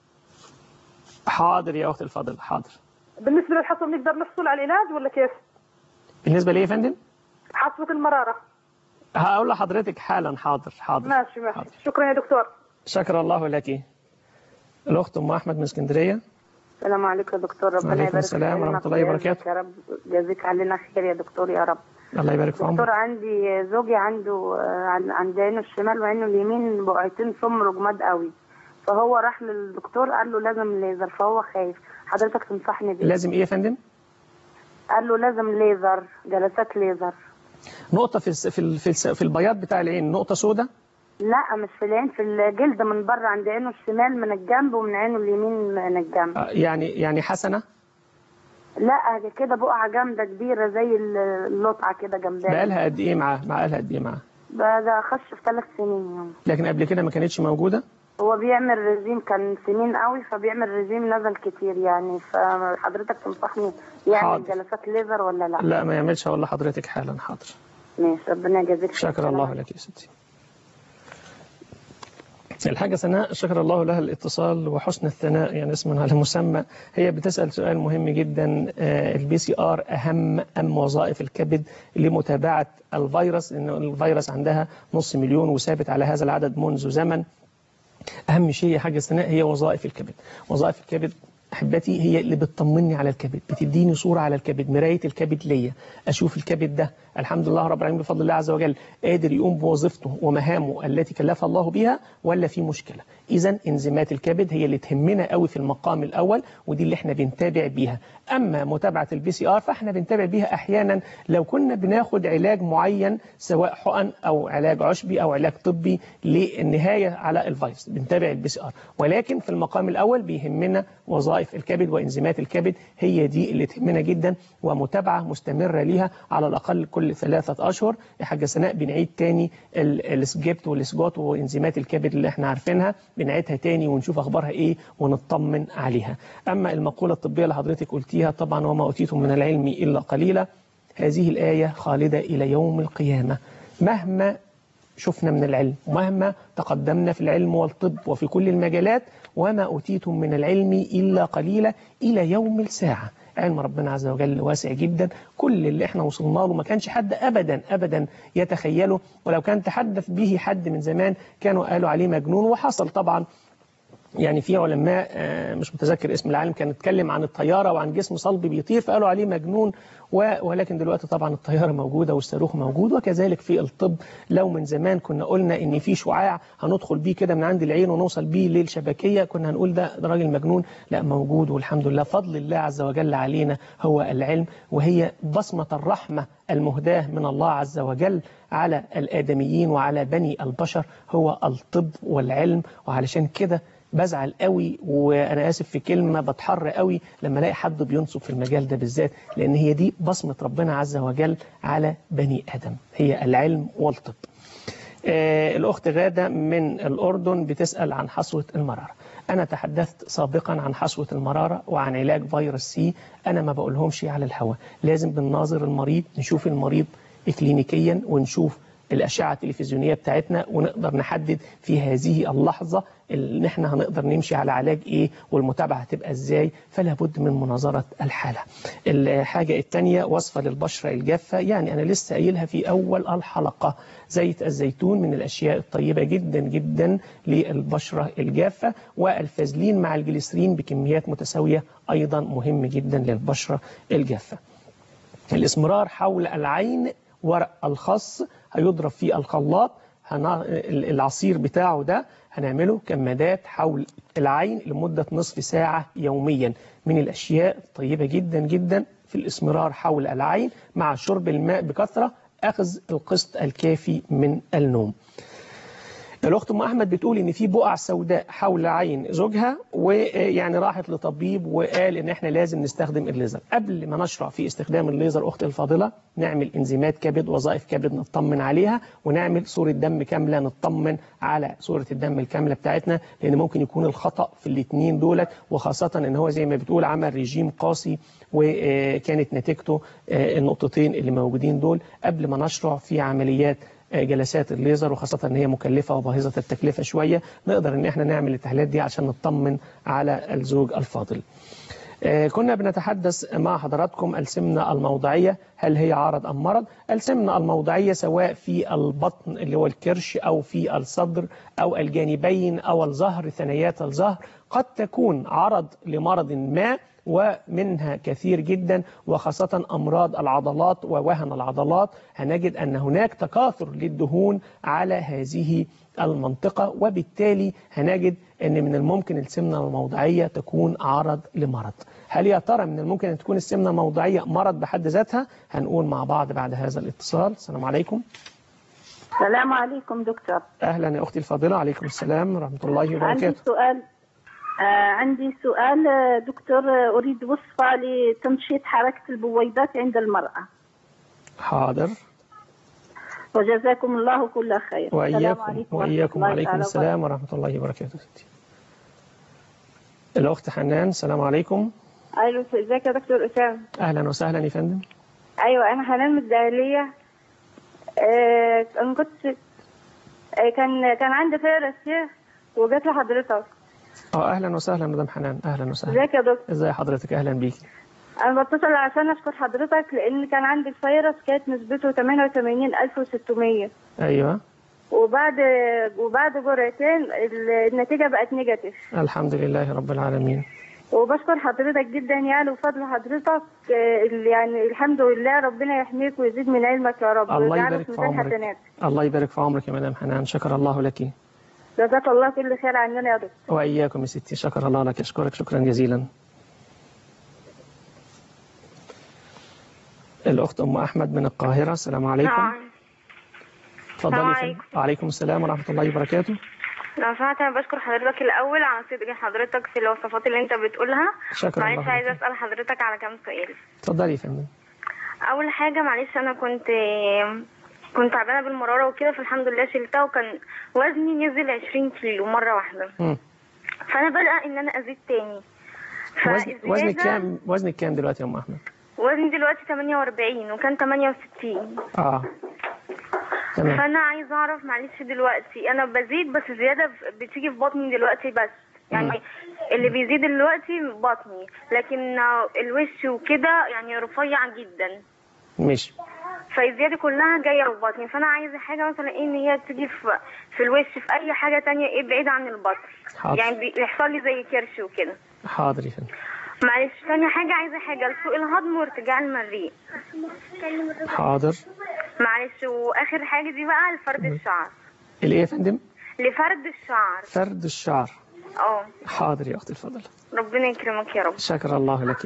حاضر يا اختي الفاضله حاضر بالنسبه للحصوه بنقدر نحصل على العلاج ولا كيف؟ بالنسبه لي يا فندم حصوه المراره هقول لحضرتك حالا حاضر حاضر ماشي ماشي حاضر. شكرا يا دكتور شكر الله لك الاخت ام احمد من اسكندريه السلام عليكم يا دكتور ربنا وعليكم يبارك السلام في ورحمة علمك الله ويعزك وبركاته. يا رب جازيك علينا خير يا دكتور يا رب الله يبارك في دكتور عمرك عندي زوجي عنده آه، عن- عند عينه الشمال وعينه اليمين بقعتين سمر جماد قوي فهو راح للدكتور قال له لازم ليزر فهو خايف حضرتك تنصحني بيه لازم ايه يا فندم قال له لازم ليزر جلسات ليزر نقطه في الس- في ال- في, الس- في البياض بتاع العين نقطه سوداء لا مش في العين في الجلد من بره عند عينه الشمال من الجنب ومن عينه اليمين من الجنب آه، يعني يعني حسنه لا كده بقعة جامدة كبيرة زي اللطعة كده جنبها بقالها قد ايه معاه بقالها قد ايه معاه بقى ده خش في ثلاث سنين يعني لكن قبل كده ما كانتش موجوده هو بيعمل رجيم كان سنين قوي فبيعمل رجيم نزل كتير يعني فحضرتك تنصحني يعمل حاضر. جلسات ليزر ولا لا؟ لا ما يعملش هقول لحضرتك حالا حاضر ماشي ربنا يجازيك خير. شكر الله لك يا ستي الحاجة سناء شكر الله لها الاتصال وحسن الثناء يعني اسم على مسمى هي بتسأل سؤال مهم جدا البي سي ار أهم أم وظائف الكبد لمتابعة الفيروس إن الفيروس عندها نص مليون وثابت على هذا العدد منذ زمن أهم شيء يا حاجة سناء هي وظائف الكبد وظائف الكبد احبتي هي اللي بتطمني على الكبد بتديني صوره على الكبد مرايه الكبد ليا اشوف الكبد ده الحمد لله رب العالمين بفضل الله عز وجل قادر يقوم بوظيفته ومهامه التي كلفها الله بها ولا في مشكله اذا انزيمات الكبد هي اللي تهمنا قوي في المقام الاول ودي اللي احنا بنتابع بيها اما متابعه البي سي ار فاحنا بنتابع بيها احيانا لو كنا بناخد علاج معين سواء حقن او علاج عشبي او علاج طبي للنهايه على الفيروس بنتابع البي سي ار ولكن في المقام الاول بيهمنا وظائف الكبد وانزيمات الكبد هي دي اللي تهمنا جدا ومتابعه مستمره ليها على الاقل كل ثلاثه اشهر يا حاجه سناء بنعيد تاني ال- السجبت والسجوت وانزيمات الكبد اللي احنا عارفينها بنعيدها تاني ونشوف اخبارها ايه ونطمن عليها اما المقوله الطبيه اللي حضرتك قلتيها طبعا وما اوتيتم من العلم الا قليلا هذه الايه خالده الى يوم القيامه مهما شفنا من العلم ومهما تقدمنا في العلم والطب وفي كل المجالات وما أوتيتم من العلم إلا قليلا إلى يوم الساعة علم ربنا عز وجل واسع جدا كل اللي احنا وصلنا له ما كانش حد أبدا أبدا يتخيله ولو كان تحدث به حد من زمان كانوا قالوا عليه مجنون وحصل طبعا يعني في علماء آه، مش متذكر اسم العالم كان اتكلم عن الطيارة وعن جسم صلب بيطير فقالوا عليه مجنون و- ولكن دلوقتي طبعا الطيارة موجودة والصاروخ موجود وكذلك في الطب لو من زمان كنا قلنا ان في شعاع هندخل بيه كده من عند العين ونوصل بيه للشبكية كنا هنقول ده ده راجل مجنون لا موجود والحمد لله فضل الله عز وجل علينا هو العلم وهي بصمة الرحمة المهداة من الله عز وجل على الآدميين وعلى بني البشر هو الطب والعلم وعلشان كده بزعل قوي وانا اسف في كلمه بتحر قوي لما الاقي حد بينصب في المجال ده بالذات لان هي دي بصمه ربنا عز وجل على بني ادم هي العلم والطب. آه الاخت غاده من الاردن بتسال عن حصوه المراره. انا تحدثت سابقا عن حصوه المراره وعن علاج فيروس سي انا ما بقولهمش على الهواء لازم بنناظر المريض نشوف المريض اكلينيكيا ونشوف الأشعة التلفزيونية بتاعتنا ونقدر نحدد في هذه اللحظة ان احنا هنقدر نمشي على علاج ايه والمتابعة هتبقى ازاي فلا بد من مناظرة الحالة الحاجة الثانية وصفة للبشرة الجافة يعني انا لسه قايلها في اول الحلقة زيت الزيتون من الاشياء الطيبة جدا جدا للبشرة الجافة والفازلين مع الجليسرين بكميات متساوية ايضا مهم جدا للبشرة الجافة الاسمرار حول العين ورق الخس هيضرب في الخلاط هن... العصير بتاعه ده هنعمله كمادات حول العين لمدة نصف ساعة يوميا من الأشياء الطيبة جدا جدا في الاسمرار حول العين مع شرب الماء بكثرة أخذ القسط الكافي من النوم الأخت أم أحمد بتقول إن في بقع سوداء حول عين زوجها ويعني راحت لطبيب وقال إن إحنا لازم نستخدم الليزر قبل ما نشرع في استخدام الليزر أختي الفاضلة نعمل إنزيمات كبد وظائف كبد نطمن عليها ونعمل صورة دم كاملة نطمن على صورة الدم الكاملة بتاعتنا لأن ممكن يكون الخطأ في الاثنين دولت وخاصة إن هو زي ما بتقول عمل ريجيم قاسي وكانت نتيجته النقطتين اللي موجودين دول قبل ما نشرع في عمليات جلسات الليزر وخاصة ان هي مكلفة وباهظة التكلفة شوية نقدر ان احنا نعمل التحليلات دي عشان نطمن على الزوج الفاضل كنا بنتحدث مع حضراتكم السمنة الموضعية هل هي عرض أم مرض السمنة الموضعية سواء في البطن اللي هو الكرش أو في الصدر أو الجانبين أو الظهر ثنيات الظهر قد تكون عرض لمرض ما ومنها كثير جدا وخاصة أمراض العضلات ووهن العضلات هنجد أن هناك تكاثر للدهون على هذه المنطقة وبالتالي هنجد أن من الممكن السمنة الموضعية تكون عرض لمرض هل يا ترى من الممكن أن تكون السمنة الموضعية مرض بحد ذاتها هنقول مع بعض بعد هذا الاتصال السلام عليكم السلام عليكم دكتور أهلا يا أختي الفاضلة عليكم السلام ورحمة الله عندي وبركاته سؤال آه عندي سؤال آه، دكتور آه، أريد وصفة لتنشيط حركة البويضات عند المرأة حاضر وجزاكم الله كل خير السلام وإياكم عليكم وإياكم ورحمة الله وعليكم تعالى السلام ورحمة الله وبركاته ستي. الأخت حنان السلام عليكم ايوه ازيك يا دكتور اسامه أهلا وسهلا يا فندم ايوه انا حنان من الدهليه آه انا كنت آه كان كان عندي فيروس كده وجات لحضرتك اه اهلا وسهلا مدام حنان اهلا وسهلا ازيك يا دكتور ازي حضرتك اهلا بيكي انا بتصل عشان اشكر حضرتك لان كان عندي الفيروس كانت نسبته 88600 ايوه وبعد وبعد جرعتين ال- النتيجه بقت نيجاتيف الحمد لله رب العالمين وبشكر حضرتك جدا يعني وفضل حضرتك آه، ال- يعني الحمد لله ربنا يحميك ويزيد من علمك يا رب الله ويجعله يبارك في ميزان عمرك حسنات الله يبارك في عمرك يا مدام حنان شكر الله لك جزاك الله كل خير عننا يا دكتور واياكم يا ستي شكر الله لك اشكرك شكرا جزيلا الاخت ام احمد من القاهره السلام عليكم اتفضلي السلام يا فندم. وعليكم السلام ورحمه الله وبركاته لو سمحت انا بشكر حضرتك الاول على صدق حضرتك في الوصفات اللي انت بتقولها شكرا معلش الله عايزه لك. اسال حضرتك على كام سؤال اتفضلي يا فندم اول حاجه معلش انا كنت كنت تعبانه بالمراره وكده فالحمد لله شلتها وكان وزني نزل 20 كيلو مره واحده مم. فانا بدأ ان انا ازيد تاني وزن وزنك فالزيادة- كام وزنك كام دلوقتي يا ام احمد وزني دلوقتي 48 وكان 68 اه تمام فانا عايزه اعرف معلش دلوقتي انا بزيد بس زياده ف- بتيجي في بطني دلوقتي بس يعني اللي بيزيد دلوقتي بطني لكن الوش وكده يعني رفيع جدا ماشي فالزياده كلها جايه في بطني فانا عايزه حاجه مثلا ايه ان هي تيجي في في الوش في اي حاجه تانية ايه بعيد عن البطن حاضر. يعني بيحصل لي زي كرش وكده حاضر يا فندم معلش تاني حاجه عايزه حاجه لسوء الهضم وارتجاع المريء حاضر معلش واخر حاجه دي بقى لفرد الشعر الايه يا فندم لفرد الشعر فرد الشعر اه حاضر يا اختي الفضل ربنا يكرمك يا رب شكر الله لك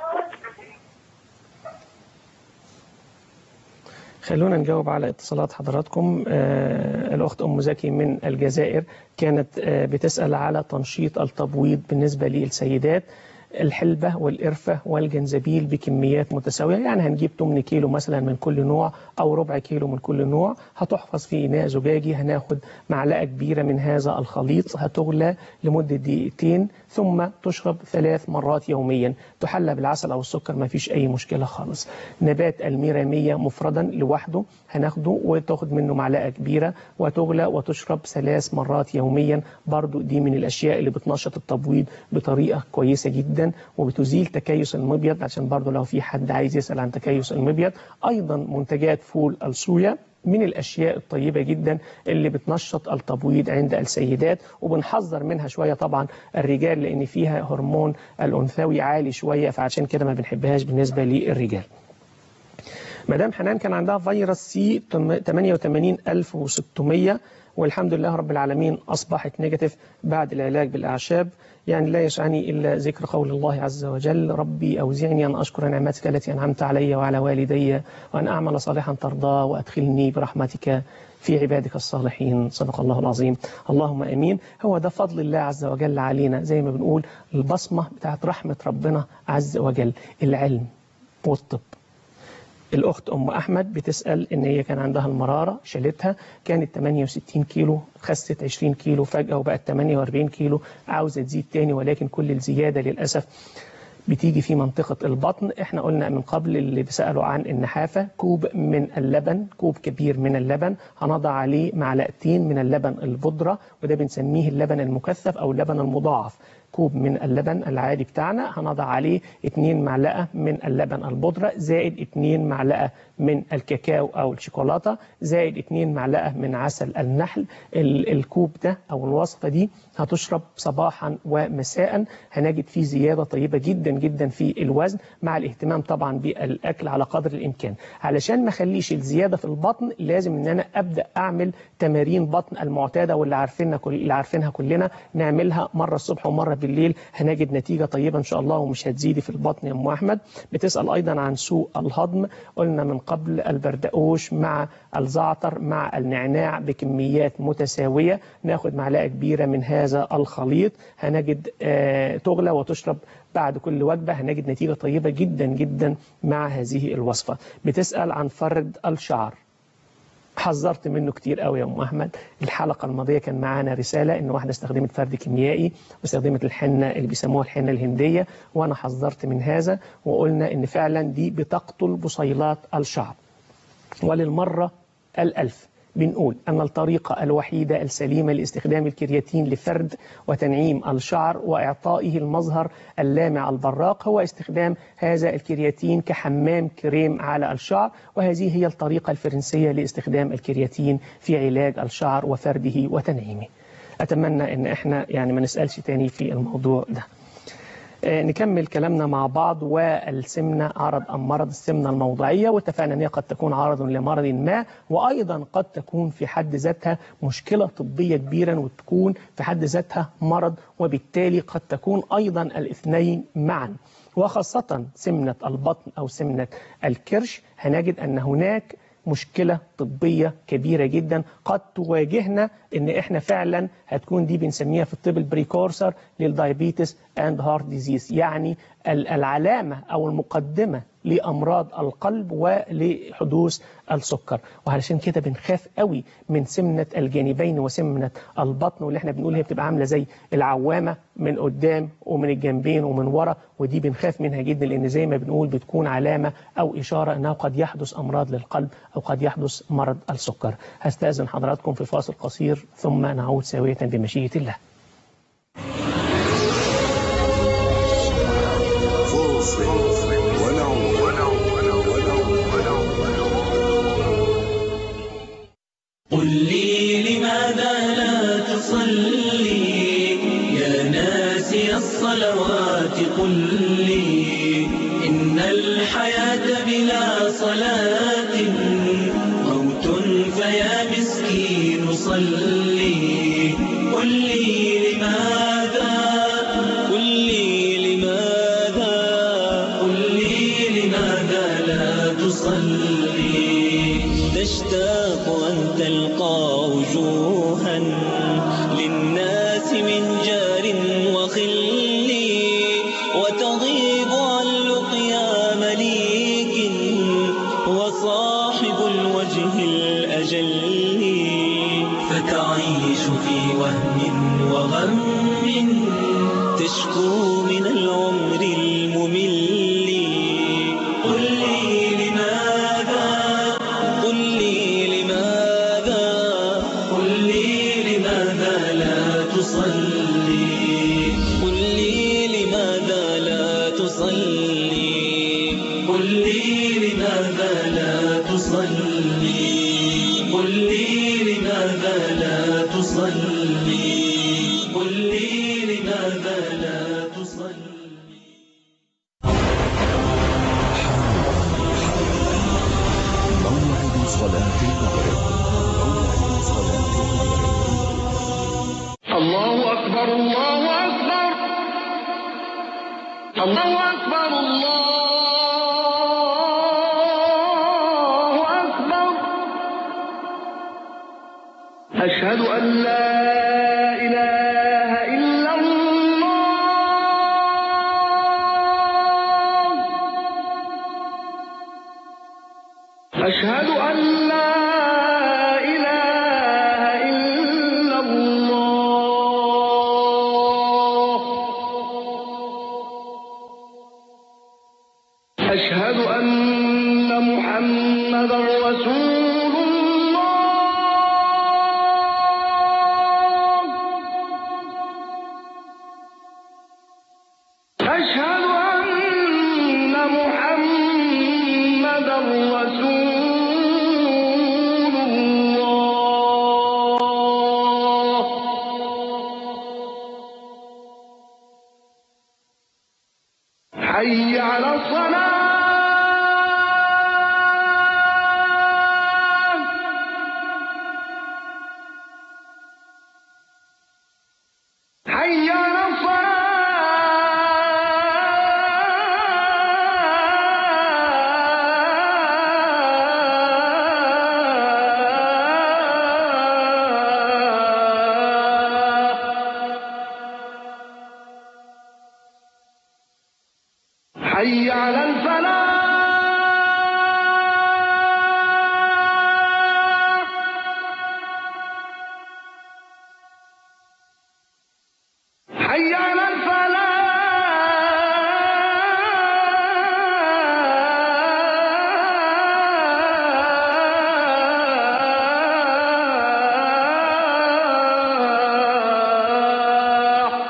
خلونا نجاوب على اتصالات حضراتكم آه الأخت أم زكي من الجزائر كانت آه بتسأل على تنشيط التبويض بالنسبة للسيدات الحلبة والقرفة والجنزبيل بكميات متساوية يعني هنجيب 8 كيلو مثلا من كل نوع أو ربع كيلو من كل نوع هتحفظ في إناء زجاجي هناخد معلقة كبيرة من هذا الخليط هتغلى لمدة دقيقتين ثم تشرب ثلاث مرات يوميا تحلى بالعسل أو السكر ما فيش أي مشكلة خالص نبات الميرامية مفردا لوحده هناخده وتاخد منه معلقة كبيرة وتغلى وتشرب ثلاث مرات يوميا برضو دي من الأشياء اللي بتنشط التبويض بطريقة كويسة جدا وبتزيل تكيس المبيض عشان برضو لو في حد عايز يسأل عن تكيس المبيض أيضا منتجات فول الصويا من الأشياء الطيبة جدا اللي بتنشط التبويض عند السيدات وبنحذر منها شوية طبعا الرجال لأن فيها هرمون الأنثوي عالي شوية فعشان كده ما بنحبهاش بالنسبة للرجال مدام حنان كان عندها فيروس سي 88600 والحمد لله رب العالمين أصبحت نيجاتيف بعد العلاج بالأعشاب يعني لا يسعني إلا ذكر قول الله عز وجل ربي أوزعني أن أشكر نعمتك التي أنعمت علي وعلى والدي وأن أعمل صالحا ترضاه وأدخلني برحمتك في عبادك الصالحين صدق الله العظيم اللهم امين هو ده فضل الله عز وجل علينا زي ما بنقول البصمه بتاعت رحمه ربنا عز وجل العلم والطب الاخت ام احمد بتسال ان هي كان عندها المراره شالتها كانت 68 كيلو خست 20 كيلو فجاه وبقت 48 كيلو عاوزه تزيد تاني ولكن كل الزياده للاسف بتيجي في منطقة البطن احنا قلنا من قبل اللي بيسألوا عن النحافة كوب من اللبن كوب كبير من اللبن هنضع عليه معلقتين من اللبن البودرة وده بنسميه اللبن المكثف أو اللبن المضاعف كوب من اللبن العادي بتاعنا هنضع عليه 2 معلقة من اللبن البودرة زائد 2 معلقة من الكاكاو أو الشوكولاتة زائد 2 معلقة من عسل النحل ال- الكوب ده أو الوصفة دي هتشرب صباحا ومساء هنجد فيه زيادة طيبة جدا جدا في الوزن مع الاهتمام طبعا بالأكل على قدر الإمكان علشان ما اخليش الزيادة في البطن لازم ان انا ابدا اعمل تمارين بطن المعتاده واللي عارفينها كل اللي عارفينها كلنا نعملها مره الصبح ومره بالليل هنجد نتيجه طيبه ان شاء الله ومش هتزيدي في البطن يا ام احمد بتسال ايضا عن سوء الهضم قلنا من قبل البردقوش مع الزعتر مع النعناع بكميات متساويه ناخد معلقه كبيره من هذا الخليط هنجد آه تغلى وتشرب بعد كل وجبة هنجد نتيجة طيبة جدا جدا مع هذه الوصفة بتسأل عن فرد الشعر حذرت منه كتير قوي يا ام احمد الحلقه الماضيه كان معانا رساله ان واحده استخدمت فرد كيميائي واستخدمت الحنه اللي بيسموها الحنه الهنديه وانا حذرت من هذا وقلنا ان فعلا دي بتقتل بصيلات الشعر وللمره الالف بنقول أن الطريقة الوحيدة السليمة لاستخدام الكرياتين لفرد وتنعيم الشعر وإعطائه المظهر اللامع البراق هو استخدام هذا الكرياتين كحمام كريم على الشعر وهذه هي الطريقة الفرنسية لاستخدام الكرياتين في علاج الشعر وفرده وتنعيمه أتمنى أن احنا يعني ما نسألش تاني في الموضوع ده آه، نكمل كلامنا مع بعض والسمنة عرض أم مرض السمنة الموضعية واتفقنا أن هي قد تكون عرض لمرض ما وأيضا قد تكون في حد ذاتها مشكلة طبية كبيرة وتكون في حد ذاتها مرض وبالتالي قد تكون أيضا الاثنين معا وخاصة سمنة البطن أو سمنة الكرش هنجد أن هناك مشكلة طبية كبيرة جدا قد تواجهنا ان احنا فعلا هتكون دي بنسميها في الطب البريكورسر للدايابيتس اند هارت ديزيز يعني ال- العلامة او المقدمة لامراض القلب ولحدوث السكر وعلشان كده بنخاف قوي من سمنة الجانبين وسمنة البطن واللي احنا بنقول هي بتبقى عاملة زي العوامة من قدام ومن الجنبين ومن ورا ودي بنخاف منها جدا لان زي ما بنقول بتكون علامة او اشارة انه قد يحدث امراض للقلب او قد يحدث مرض السكر هستأذن حضراتكم في فاصل قصير ثم نعود سوية بمشيئة الله قل لي لماذا لا تصلي يا ناسي الصلوات قل لي إن الحياة بلا صلاة موت فيا مسكين صلي قل لي لماذا قل لي لماذا قل لي لماذا لا تصلي تشتاق أن تلقى وجوها للناس من جار وخل وتغيب عن لقيا مليك وصاحب الوجه الأجل فتعيش في وهم وغم تشكو من العمر الممل قل لي لماذا قل لي لماذا قل لي لماذا لا تصلي قل لي لماذا لا تصلي قل لي لماذا لا تصلي قل لي لماذا لا تصلي قل لي لماذا لا تصلي موعد صلاة المغرب موعد صلاة المغرب أكبر الله أكبر الله أكبر الله أكبر أشهد أن لا إله إلا الله أشهد أن لا إله إلا الله أشهد أن محمدا رسول الله أشهد أن محمدا رسول الله حي على الصلاة حي على الصلاة حي على الفلاح حي على الفلاح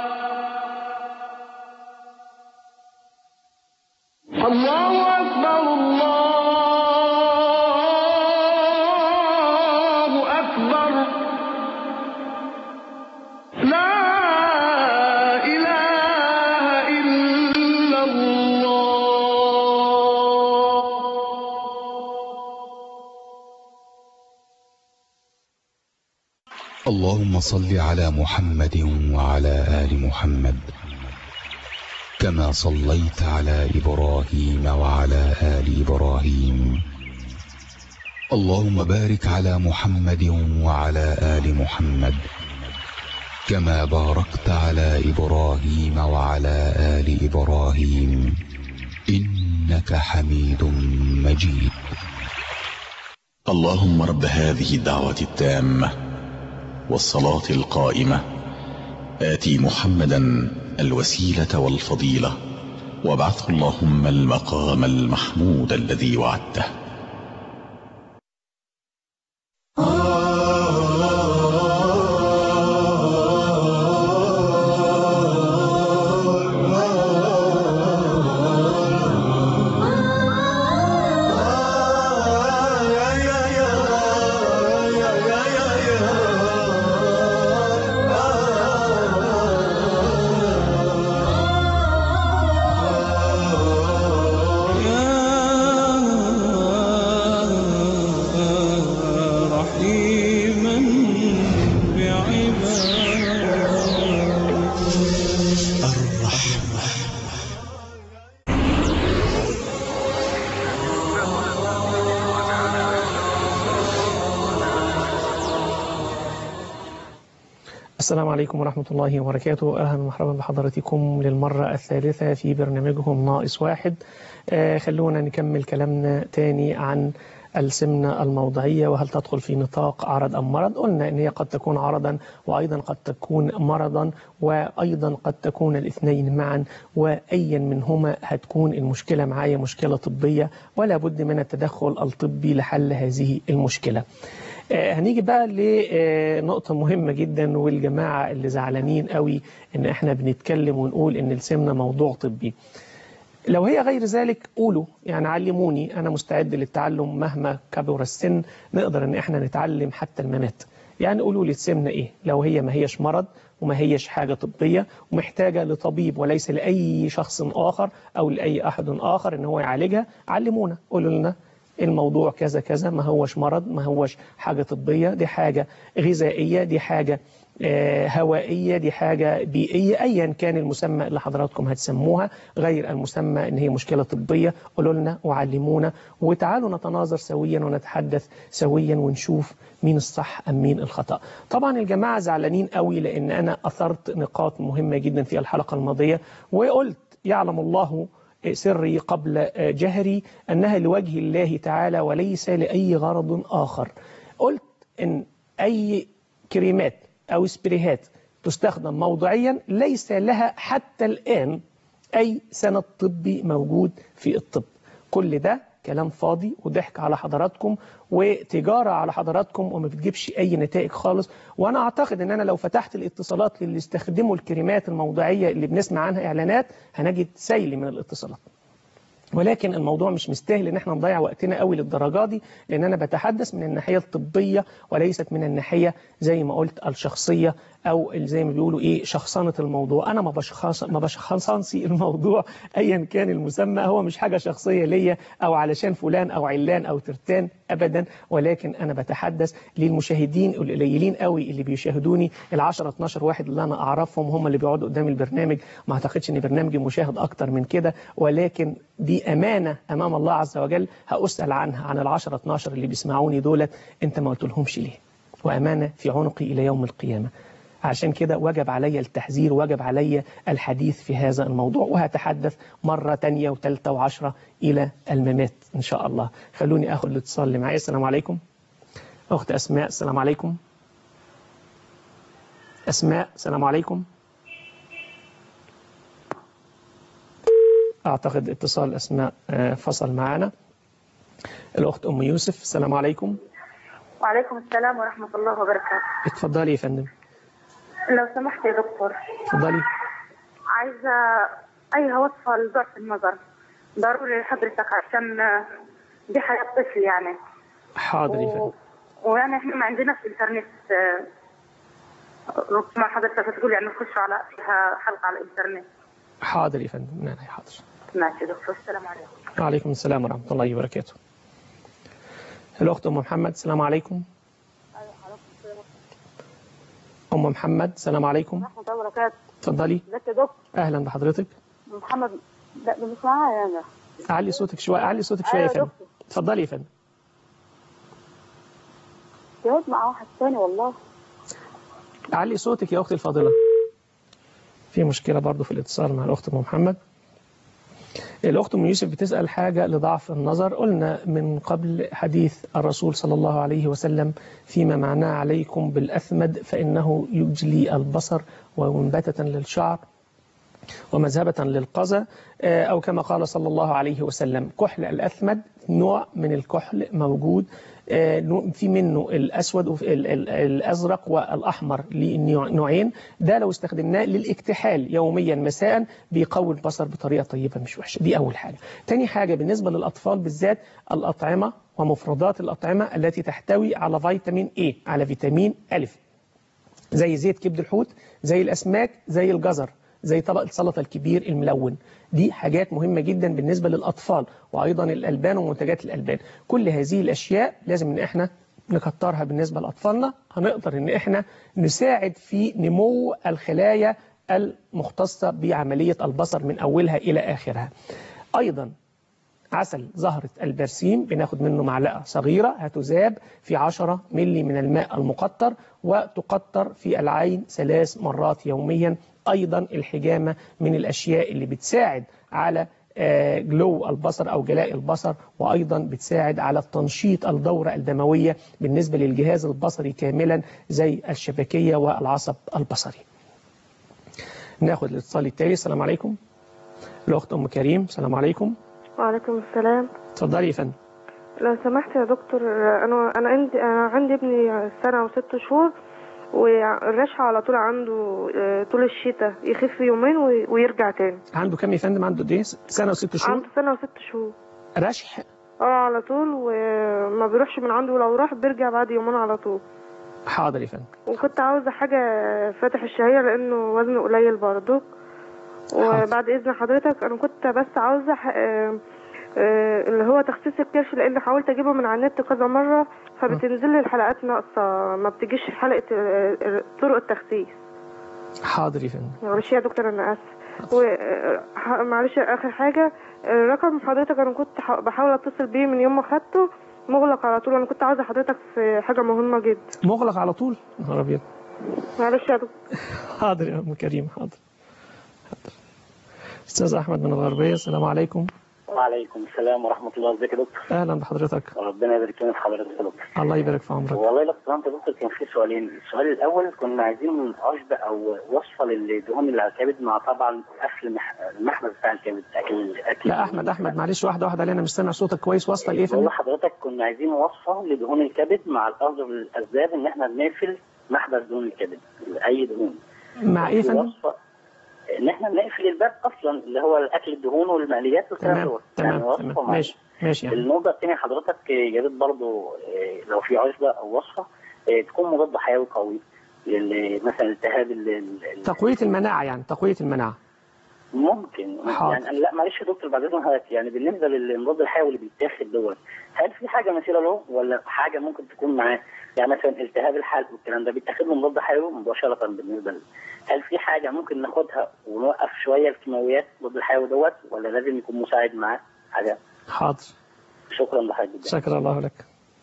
الله أكبر الله أكبر لا إله إلا الله اللهم صل على محمد وعلى آل محمد كما صليت على إبراهيم وعلى آل إبراهيم اللهم بارك على محمد وعلى آل محمد كما باركت على إبراهيم وعلى آل إبراهيم إنك حميد مجيد اللهم رب هذه الدعوة التامة والصلاة القائمة آتي محمدا الوسيلة والفضيلة وابعثه اللهم المقام المحمود الذي وعدته رحيما بعباده الرحمة السلام عليكم ورحمة الله وبركاته أهلا ومرحبا بحضراتكم للمرة الثالثة في برنامجهم ناقص واحد آه خلونا نكمل كلامنا تاني عن السمنة الموضعية وهل تدخل في نطاق عرض أم مرض قلنا أن هي قد تكون عرضا وأيضا قد تكون مرضا وأيضا قد تكون الاثنين معا وأيا منهما هتكون المشكلة معايا مشكلة طبية ولا بد من التدخل الطبي لحل هذه المشكلة آه، هنيجي بقى لنقطة مهمة جدا والجماعة اللي زعلانين قوي ان احنا بنتكلم ونقول ان السمنة موضوع طبي لو هي غير ذلك قولوا يعني علموني انا مستعد للتعلم مهما كبر السن نقدر ان احنا نتعلم حتى الممات يعني قولوا لي السمنة ايه لو هي ما هيش مرض وما هيش حاجة طبية ومحتاجة لطبيب وليس لأي شخص آخر أو لأي أحد آخر إن هو يعالجها علمونا قولوا لنا الموضوع كذا كذا ما هوش مرض ما هوش حاجة طبية دي حاجة غذائية دي حاجة آه، هوائية دي حاجة بيئية أيا كان المسمى اللي حضراتكم هتسموها غير المسمى إن هي مشكلة طبية قولوا لنا وعلمونا وتعالوا نتناظر سويا ونتحدث سويا ونشوف مين الصح أم مين الخطأ طبعا الجماعة زعلانين قوي لأن أنا أثرت نقاط مهمة جدا في الحلقة الماضية وقلت يعلم الله سري قبل جهري أنها لوجه الله تعالى وليس لأي غرض آخر قلت إن أي كريمات أو سبريهات تستخدم موضعيا ليس لها حتى الآن أي سند طبي موجود في الطب كل ده كلام فاضي وضحك على حضراتكم وتجارة على حضراتكم وما بتجيبش أي نتائج خالص وأنا أعتقد أن أنا لو فتحت الاتصالات للي استخدموا الكريمات الموضعية اللي بنسمع عنها إعلانات هنجد سيل من الاتصالات ولكن الموضوع مش مستاهل ان احنا نضيع وقتنا قوي للدرجه دي لان انا بتحدث من الناحيه الطبيه وليست من الناحيه زي ما قلت الشخصيه او زي ما بيقولوا ايه شخصنه الموضوع انا ما بشخص ما بشخصنسي الموضوع ايا كان المسمى هو مش حاجه شخصيه ليا او علشان فلان او علان او ترتان ابدا ولكن انا بتحدث للمشاهدين القليلين قوي اللي بيشاهدوني ال 10 12 واحد اللي انا اعرفهم هم اللي بيقعدوا قدام البرنامج ما اعتقدش ان برنامجي مشاهد اكتر من كده ولكن دي امانه امام الله عز وجل هاسال عنها عن ال 10 12 اللي بيسمعوني دولت انت ما قلتلهمش ليه وامانه في عنقي الى يوم القيامه عشان كده وجب علي التحذير وجب علي الحديث في هذا الموضوع وهتحدث مرة تانية وتالتة وعشرة إلى الممات إن شاء الله خلوني أخذ الاتصال اللي معايا السلام عليكم أخت أسماء السلام عليكم أسماء السلام عليكم أعتقد اتصال أسماء آه، فصل معنا الأخت أم يوسف السلام عليكم وعليكم السلام ورحمة الله وبركاته اتفضلي يا فندم لو سمحت يا دكتور اتفضلي عايزة أي وصفة لضعف النظر ضروري لحضرتك عشان دي حياة طفل يعني حاضر يا فندم ويعني احنا ما عندناش انترنت آه، ربما حضرتك تقول يعني نخش على فيها حلقة على الانترنت حاضر يا فندم نعم حاضر ماشي يا دكتور السلام عليكم وعليكم السلام ورحمة الله وبركاته الأخت أم محمد السلام عليكم أم محمد السلام عليكم ورحمة الله وبركاته اتفضلي ازيك يا دكتور أهلا بحضرتك محمد لا ده مش معايا انا أعلي صوتك شوية أعلي صوتك شوية يا أيوة يا فندم اتفضلي يا فندم جاوبت مع واحد تاني والله أعلي صوتك يا أختي الفاضلة في مشكلة برضو في الاتصال مع الأخت أم محمد الأخت أم يوسف بتسأل حاجة لضعف النظر قلنا من قبل حديث الرسول صلى الله عليه وسلم فيما معناه عليكم بالأثمد فإنه يجلي البصر ومنبتة للشعر ومذهبة للقذى آه، أو كما قال صلى الله عليه وسلم كحل الأثمد نوع من الكحل موجود آه، نوع- في منه الأسود وفي ال- ال- الأزرق والأحمر لنوعين ده لو استخدمناه للاكتحال يوميا مساء بيقوي البصر بطريقة طيبة مش وحشة دي أول حاجة تاني حاجة بالنسبة للأطفال بالذات الأطعمة ومفردات الأطعمة التي تحتوي على فيتامين A على فيتامين ألف زي زيت كبد الحوت زي الأسماك زي الجزر زي طبق السلطة الكبير الملون دي حاجات مهمة جدا بالنسبة للأطفال وأيضا الألبان ومنتجات الألبان كل هذه الأشياء لازم إن إحنا نكترها بالنسبة لأطفالنا هنقدر إن إحنا نساعد في نمو الخلايا المختصة بعملية البصر من أولها إلى آخرها أيضا عسل زهرة البرسيم بناخد منه معلقة صغيرة هتذاب في 10 ملي من الماء المقطر وتقطر في العين ثلاث مرات يوميا أيضا الحجامة من الأشياء اللي بتساعد على آه، جلو البصر أو جلاء البصر وأيضا بتساعد على تنشيط الدورة الدموية بالنسبة للجهاز البصري كاملا زي الشبكية والعصب البصري ناخد الاتصال التالي السلام عليكم الأخت أم كريم السلام عليكم وعليكم السلام اتفضلي يا فندم لو سمحت يا دكتور انا انا عندي انا عندي ابني سنه وست شهور والرشحه على طول عنده آه، طول الشتاء يخف يومين وي- ويرجع تاني عنده كام يا فندم عنده قد ايه سنه وست شهور عنده سنه وست شهور رشح اه على طول وما بيروحش من عنده لو راح بيرجع بعد يومين على طول حاضر يا فندم وكنت عاوزه حاجه فاتح الشهيه لانه وزنه قليل برضه وبعد اذن حضرتك انا كنت بس عاوزه ح- آه، آه، اللي هو تخسيس الكرش لان حاولت اجيبه من على النت كذا مره فبتنزل لي الحلقات ناقصه ما بتجيش في حلقه آه، آه، طرق التخسيس حاضر يا فندم معلش يا دكتور انا اسف ومعلش اخر حاجه آه، رقم حضرتك انا كنت ح- بحاول اتصل بيه من يوم ما خدته مغلق على طول انا كنت عاوزه حضرتك في حاجه مهمه جدا مغلق على طول نهار ابيض معلش يا دكتور حاضر يا ام كريم حاضر حاضر استاذ احمد من الغربيه السلام عليكم وعليكم السلام ورحمة الله ازيك يا دكتور اهلا بحضرتك ربنا يبارك لنا في حضرتك يا دكتور الله يبارك في عمرك والله لو سمحت يا دكتور كان في سؤالين السؤال الأول كنا عايزين عشبة أو وصفة للدهون اللي على الكبد مع طبعا أكل مح... المحمد بتاع الكبد أكل أكل لا احمد احمد معلش واحده واحده لان انا مش سامع صوتك كويس واصله لايه يا بقول فندم لحضرتك كنا عايزين وصفة لدهون الكبد مع الأخذ بالأسباب إن إحنا بنقفل محبس دهون الكبد أي دهون مع ايه يا فندم وصفة ان احنا نقفل الباب اصلا اللي هو الاكل الدهون والمقليات والكلام تمام دوت تمام يعني وصفة تمام معينة. ماشي ماشي يعني النقطة الثانية حضرتك يا ريت برضه آه، لو في عشبة أو وصفة آه، تكون مضاد حيوي قوي لل- مثلا التهاب ال- ال- ال- تقويه المناعه يعني تقويه المناعه ممكن حاضر. يعني أنا لا معلش يا دكتور بعد اذن حضرتك يعني بالنسبة للمضاد الحيوي اللي بيتاخد دوت هل في حاجة مثيرة له ولا حاجة ممكن تكون معاه يعني مثلا التهاب الحلق والكلام ده بيتاخد له مضاد حيوي مباشرة بالنسبة له هل في حاجة ممكن ناخدها ونوقف شوية الكيماويات ضد الحيوي دوت ولا لازم يكون مساعد معاه حاجة حاضر شكرا لحضرتك جدا شكر الله لك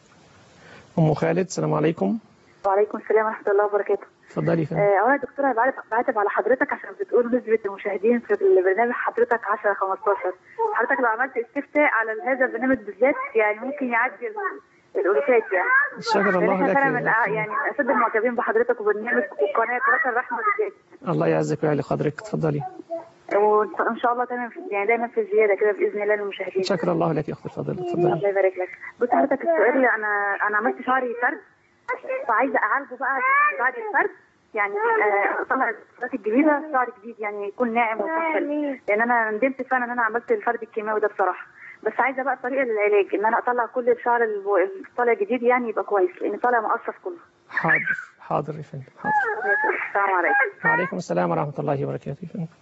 ام خالد السلام عليكم وعليكم السلام ورحمة الله وبركاته. اتفضلي يا فندم آه، أولا يا دكتورة أنا بعتب بعتب على حضرتك عشان بتقول نسبة المشاهدين في البرنامج حضرتك 10 15 حضرتك لو عملت استفتاء على هذا البرنامج بالذات يعني ممكن يعدي ال- الألوفات يعني. شكر لأن الله احنا لك فعلا يا من أع- يعني من أشد المعجبين بحضرتك وبرنامج وقناة رقم الرحمة بالذات. الله يعزك ويعلي قدرك اتفضلي وإن شاء الله تمام يعني دايما في زيادة كده بإذن الله للمشاهدين. شكر الله لك يا اختي الفاضله اتفضلي الله يبارك لك بص حضرتك السؤال انا انا عملت شعري فرد فعايزه اعالجه بقى بعد الفرد يعني آه، اطلع الفرد الجديده شعر جديد يعني يكون ناعم ويكون حلو لان انا ندمت فعلا ان انا عملت الفرد الكيماوي ده بصراحه بس عايزه بقى طريقه للعلاج ان انا اطلع كل الشعر الب- اللي طالع جديد يعني يبقى كويس لان طالع مقصف كله حاضر حاضر يا فندم حاضر السلام عليكم وعليكم السلام ورحمه الله وبركاته يا فندم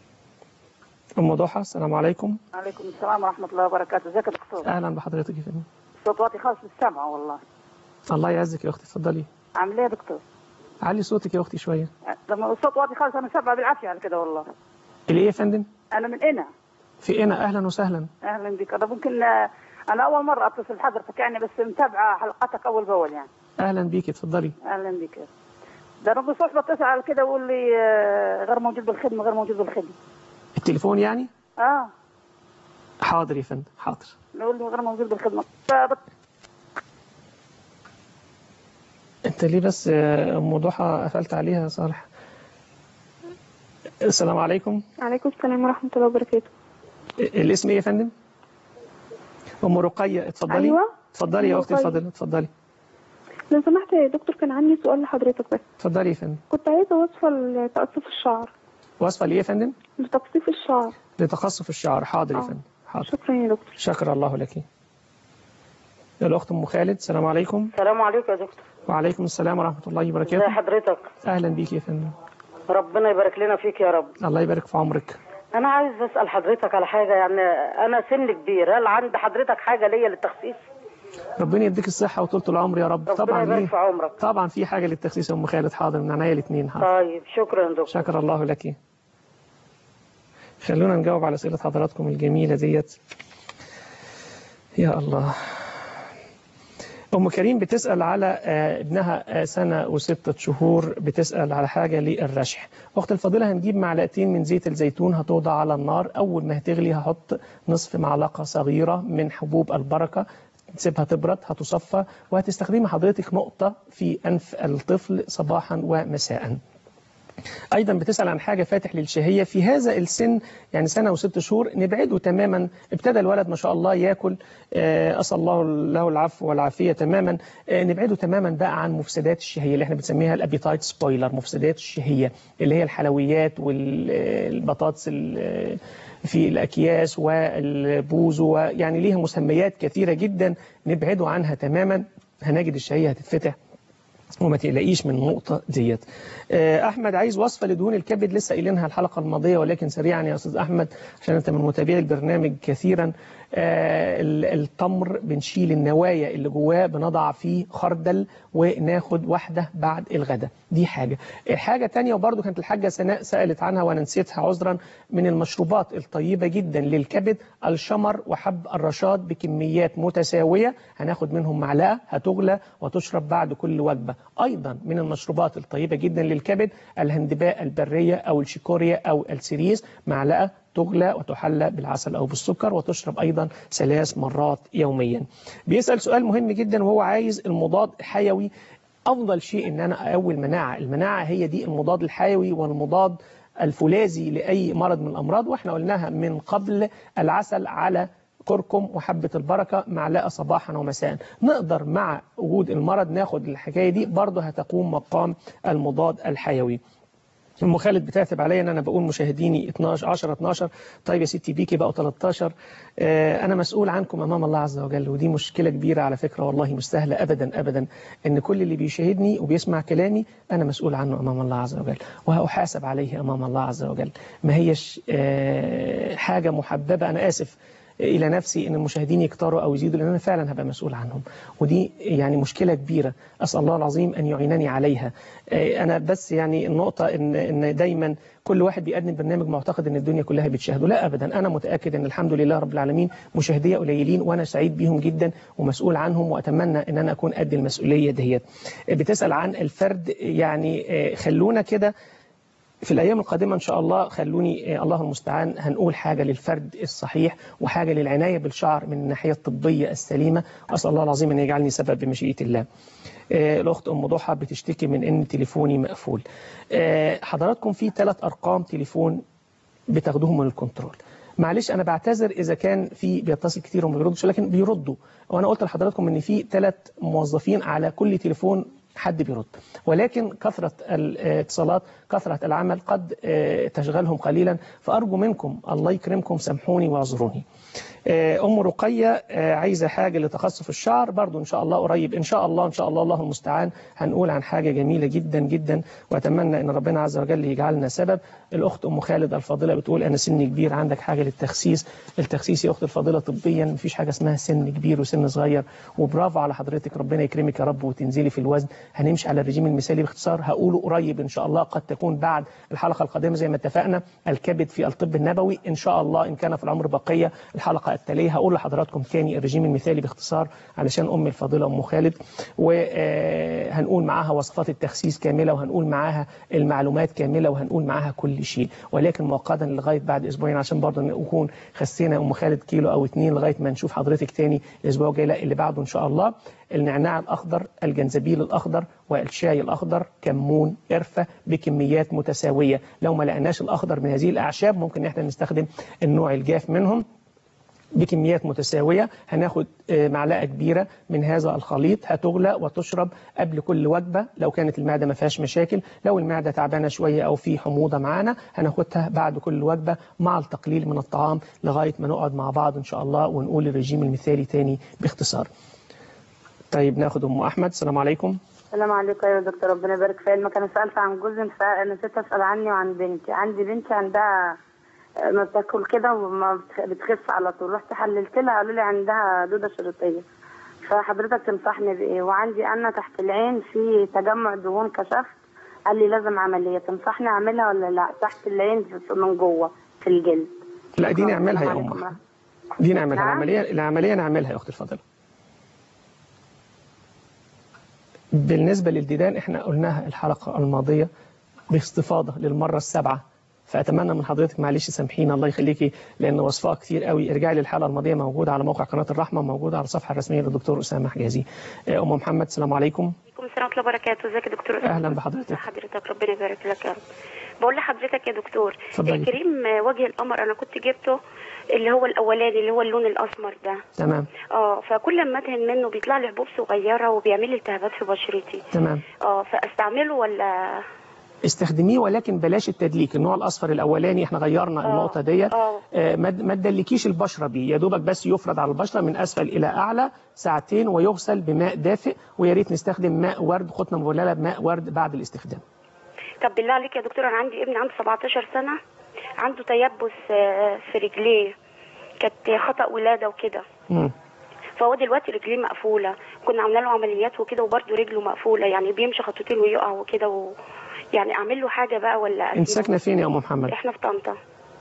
ام ضحى السلام عليكم عليكم السلام ورحمة الله وبركاته ازيك يا دكتور اهلا بحضرتك يا فندم صوت واطي خالص بالسمع والله الله يعزك يا اختي اتفضلي عامل ايه يا دكتور علي صوتك يا اختي شويه لما الصوت واطي خالص انا سامعه بالعافية على كده والله الايه يا فندم انا من هنا في انا اهلا وسهلا اهلا بك انا ممكن آه، انا اول مرة اتصل بحضرتك يعني بس متابعة حلقاتك اول باول يعني اهلا بيك اتفضلي اهلا بك ده انا بالصدفة اتصل على كده ويقول لي آه، غير موجود بالخدمة غير موجود بالخدمة التليفون يعني اه حاضر يا فندم حاضر يقول لي غير موجود بالخدمة فبت- انت ليه بس آه، ام ضحى قفلت عليها يا صالح السلام عليكم عليكم السلام ورحمة الله وبركاته الاسم ايه يا فندم ام رقيه اتفضلي أيوة. اتفضلي يا أم اختي رقية. اتفضلي اتفضلي لو سمحت يا دكتور كان عندي سؤال لحضرتك بس اتفضلي يا فندم كنت عايزة وصفة لتقصف الشعر وصفه ليه يا فندم لتقصيف الشعر لتقصف الشعر حاضر يا آه. فندم حاضر شكرا يا دكتور شكر الله لك الاخت ام خالد السلام عليكم السلام عليكم يا دكتور وعليكم السلام ورحمه الله ازي وبركاته حضرتك اهلا بيك يا فندم ربنا يبارك لنا فيك يا رب الله يبارك في عمرك انا عايز اسال حضرتك على حاجه يعني انا سن كبير هل عند حضرتك حاجه ليا للتخسيس ربنا يديك الصحه وطولة العمر يا رب ربنا طبعا يبارك ليه في عمرك طبعا في حاجه للتخسيس يا ام خالد حاضر من عينيا الاثنين حاضر طيب شكرا دكتور شكر الله لك خلونا نجاوب على اسئله حضراتكم الجميله ديت يا الله أم كريم بتسأل على آه، ابنها آه، سنة وستة شهور بتسأل على حاجة للرشح أخت الفضيلة هنجيب معلقتين من زيت الزيتون هتوضع على النار أول ما هتغلي هحط نصف معلقة صغيرة من حبوب البركة تسيبها تبرد هتصفى وهتستخدمي حضرتك نقطة في أنف الطفل صباحا ومساء ايضا بتسال عن حاجه فاتح للشهيه في هذا السن يعني سنه وست شهور نبعده تماما ابتدى الولد ما شاء الله ياكل آه، اسال الله له العفو والعافيه تماما آه، نبعده تماما بقى عن مفسدات الشهيه اللي احنا بنسميها الابيتايت سبويلر مفسدات الشهيه اللي هي الحلويات والبطاطس ال- في الاكياس والبوز يعني ليها مسميات كثيره جدا نبعده عنها تماما هنجد الشهيه هتتفتح وما تقلقيش من النقطة ديت آه، أحمد عايز وصفة لدهون الكبد لسه قايلينها الحلقة الماضية ولكن سريعا يا أستاذ أحمد عشان أنت من متابعي البرنامج كثيرا آه، ال- التمر بنشيل النوايا اللي جواه بنضع فيه خردل وناخد واحدة بعد الغداء دي حاجة آه، حاجة تانية وبرضو كانت الحاجة سناء سألت عنها وأنا نسيتها عذرا من المشروبات الطيبة جدا للكبد الشمر وحب الرشاد بكميات متساوية هناخد منهم معلقة هتغلى وتشرب بعد كل وجبة أيضا من المشروبات الطيبة جدا للكبد الهندباء البرية أو الشيكوريا أو السيريس معلقة تغلى وتحلى بالعسل أو بالسكر وتشرب أيضا ثلاث مرات يوميا بيسأل سؤال مهم جدا وهو عايز المضاد حيوي أفضل شيء إن أنا أقوي المناعة المناعة هي دي المضاد الحيوي والمضاد الفولاذي لأي مرض من الأمراض وإحنا قلناها من قبل العسل على كركم وحبة البركة معلقة صباحا ومساء نقدر مع وجود المرض ناخد الحكاية دي برضه هتقوم مقام المضاد الحيوي ام خالد بتعتب عليا ان انا بقول مشاهديني 12 10 12 طيب يا ستي بيكي بقوا 13 آه، انا مسؤول عنكم امام الله عز وجل ودي مشكله كبيره على فكره والله مش سهله ابدا ابدا ان كل اللي بيشاهدني وبيسمع كلامي انا مسؤول عنه امام الله عز وجل وهحاسب عليه امام الله عز وجل ما هيش آه، حاجه محببه انا اسف الى نفسي ان المشاهدين يكتروا او يزيدوا لان انا فعلا هبقى مسؤول عنهم ودي يعني مشكله كبيره اسال الله العظيم ان يعينني عليها آه، انا بس يعني النقطه ان ان دايما كل واحد بيقدم برنامج معتقد ان الدنيا كلها بتشاهده لا ابدا انا متاكد ان الحمد لله رب العالمين مشاهديه قليلين وانا سعيد بيهم جدا ومسؤول عنهم واتمنى ان انا اكون قد المسؤوليه ديت آه، بتسال عن الفرد يعني آه، خلونا كده في الأيام القادمة إن شاء الله خلوني آه، الله المستعان هنقول حاجة للفرد الصحيح وحاجة للعناية بالشعر من الناحية الطبية السليمة وأسأل الله العظيم أن يجعلني سبب بمشيئة الله آه، الأخت أم ضحى بتشتكي من أن تليفوني مقفول آه، حضراتكم في ثلاث أرقام تليفون بتاخدوهم من الكنترول معلش انا بعتذر اذا كان في بيتصل كتير وما بيردش لكن بيردوا وانا قلت لحضراتكم ان في ثلاث موظفين على كل تليفون حد بيرد ولكن كثرة الاتصالات كثرة العمل قد آه، تشغلهم قليلا فأرجو منكم الله يكرمكم سامحوني واعذروني آه، أم رقية آه، عايزة حاجة لتخصف الشعر برضو إن شاء الله قريب إن شاء الله إن شاء الله الله المستعان هنقول عن حاجة جميلة جدا جدا وأتمنى إن ربنا عز وجل يجعلنا سبب الأخت أم خالد الفاضلة بتقول أنا سني كبير عندك حاجة للتخسيس التخسيس يا أخت الفاضلة طبيا مفيش حاجة اسمها سن كبير وسن صغير وبرافو على حضرتك ربنا يكرمك يا رب وتنزلي في الوزن هنمشي على الرجيم المثالي باختصار هقوله قريب إن شاء الله قد تكون بعد الحلقة القادمة زي ما اتفقنا الكبد في الطب النبوي إن شاء الله إن كان في العمر بقية الحلقة التالية هقول لحضراتكم تاني الرجيم المثالي باختصار علشان أم الفاضلة أم خالد وهنقول معاها وصفات التخسيس كاملة وهنقول معاها المعلومات كاملة وهنقول معاها كل شيء ولكن مؤقتا لغاية بعد أسبوعين عشان برضه نكون خسينا أم خالد كيلو أو اتنين لغاية ما نشوف حضرتك تاني الأسبوع الجاي لا اللي بعده إن شاء الله النعناع الأخضر الجنزبيل الأخضر والشاي الأخضر كمون قرفة بكميات متساوية لو ما لقناش الأخضر من هذه الأعشاب ممكن إحنا نستخدم النوع الجاف منهم بكميات متساوية هناخد آه، معلقة كبيرة من هذا الخليط هتغلى وتشرب قبل كل وجبة لو كانت المعدة ما فيهاش مشاكل لو المعدة تعبانة شوية أو في حموضة معانا هناخدها بعد كل وجبة مع التقليل من الطعام لغاية ما نقعد مع بعض إن شاء الله ونقول الرجيم المثالي تاني باختصار طيب ناخد أم أحمد السلام عليكم السلام عليكم يا دكتور ربنا يبارك في علمك انا سالت عن جوزي فانا نسيت اسال عني وعن بنتي عندي بنتي عندها آه، ما بتاكل كده وما بتخ- بتخس على طول رحت حللت لها قالوا لي عندها دوده شريطيه فحضرتك تنصحني بايه وعندي انا تحت العين في تجمع دهون كشفت قال لي لازم عمليه تنصحني اعملها ولا لا تحت العين في- من جوه في الجلد لا دي نعملها يا السلام أم عليكم. أحمد دي نعملها نعم. العملية العملية نعملها يا أختي الفاضلة بالنسبة للديدان احنا قلناها الحلقة الماضية باستفاضة للمرة السابعة فأتمنى من حضرتك معلش سامحينا الله يخليكي لأن وصفها كتير قوي ارجعي للحلقة الماضية موجودة على موقع قناة الرحمة موجودة على الصفحة الرسمية للدكتور أسامة حجازي آه، أم محمد السلام عليكم عليكم السلام ورحمة الله وبركاته ازيك يا دكتور أهلا بحضرتك حضرتك ربنا يبارك لك يا رب بقول لحضرتك يا دكتور اتفضلي. كريم وجه القمر انا كنت جبته اللي هو الاولاني اللي هو اللون الاسمر ده تمام اه فكل ما ادهن منه بيطلع لي حبوب صغيره وبيعمل لي التهابات في بشرتي تمام اه فاستعمله ولا استخدميه ولكن بلاش التدليك النوع الاصفر الاولاني احنا غيرنا النقطه ديت آه. آه، ما ما تدلكيش البشره بيه يا دوبك بس يفرد على البشره من اسفل الى اعلى ساعتين ويغسل بماء دافئ ويا ريت نستخدم ماء ورد قطنه مبلله بماء ورد بعد الاستخدام طب بالله عليك يا دكتور انا عندي ابني عنده 17 سنه عنده تيبس آه، في رجليه كانت خطا ولاده وكده مم. فهو دلوقتي رجليه مقفوله كنا عامله له عمليات وكده وبرده رجله مقفوله يعني بيمشي خطوتين ويقع وكده و... يعني اعمل له حاجه بقى ولا انت أسيبه؟ ساكنه فين يا ام محمد احنا في طنطا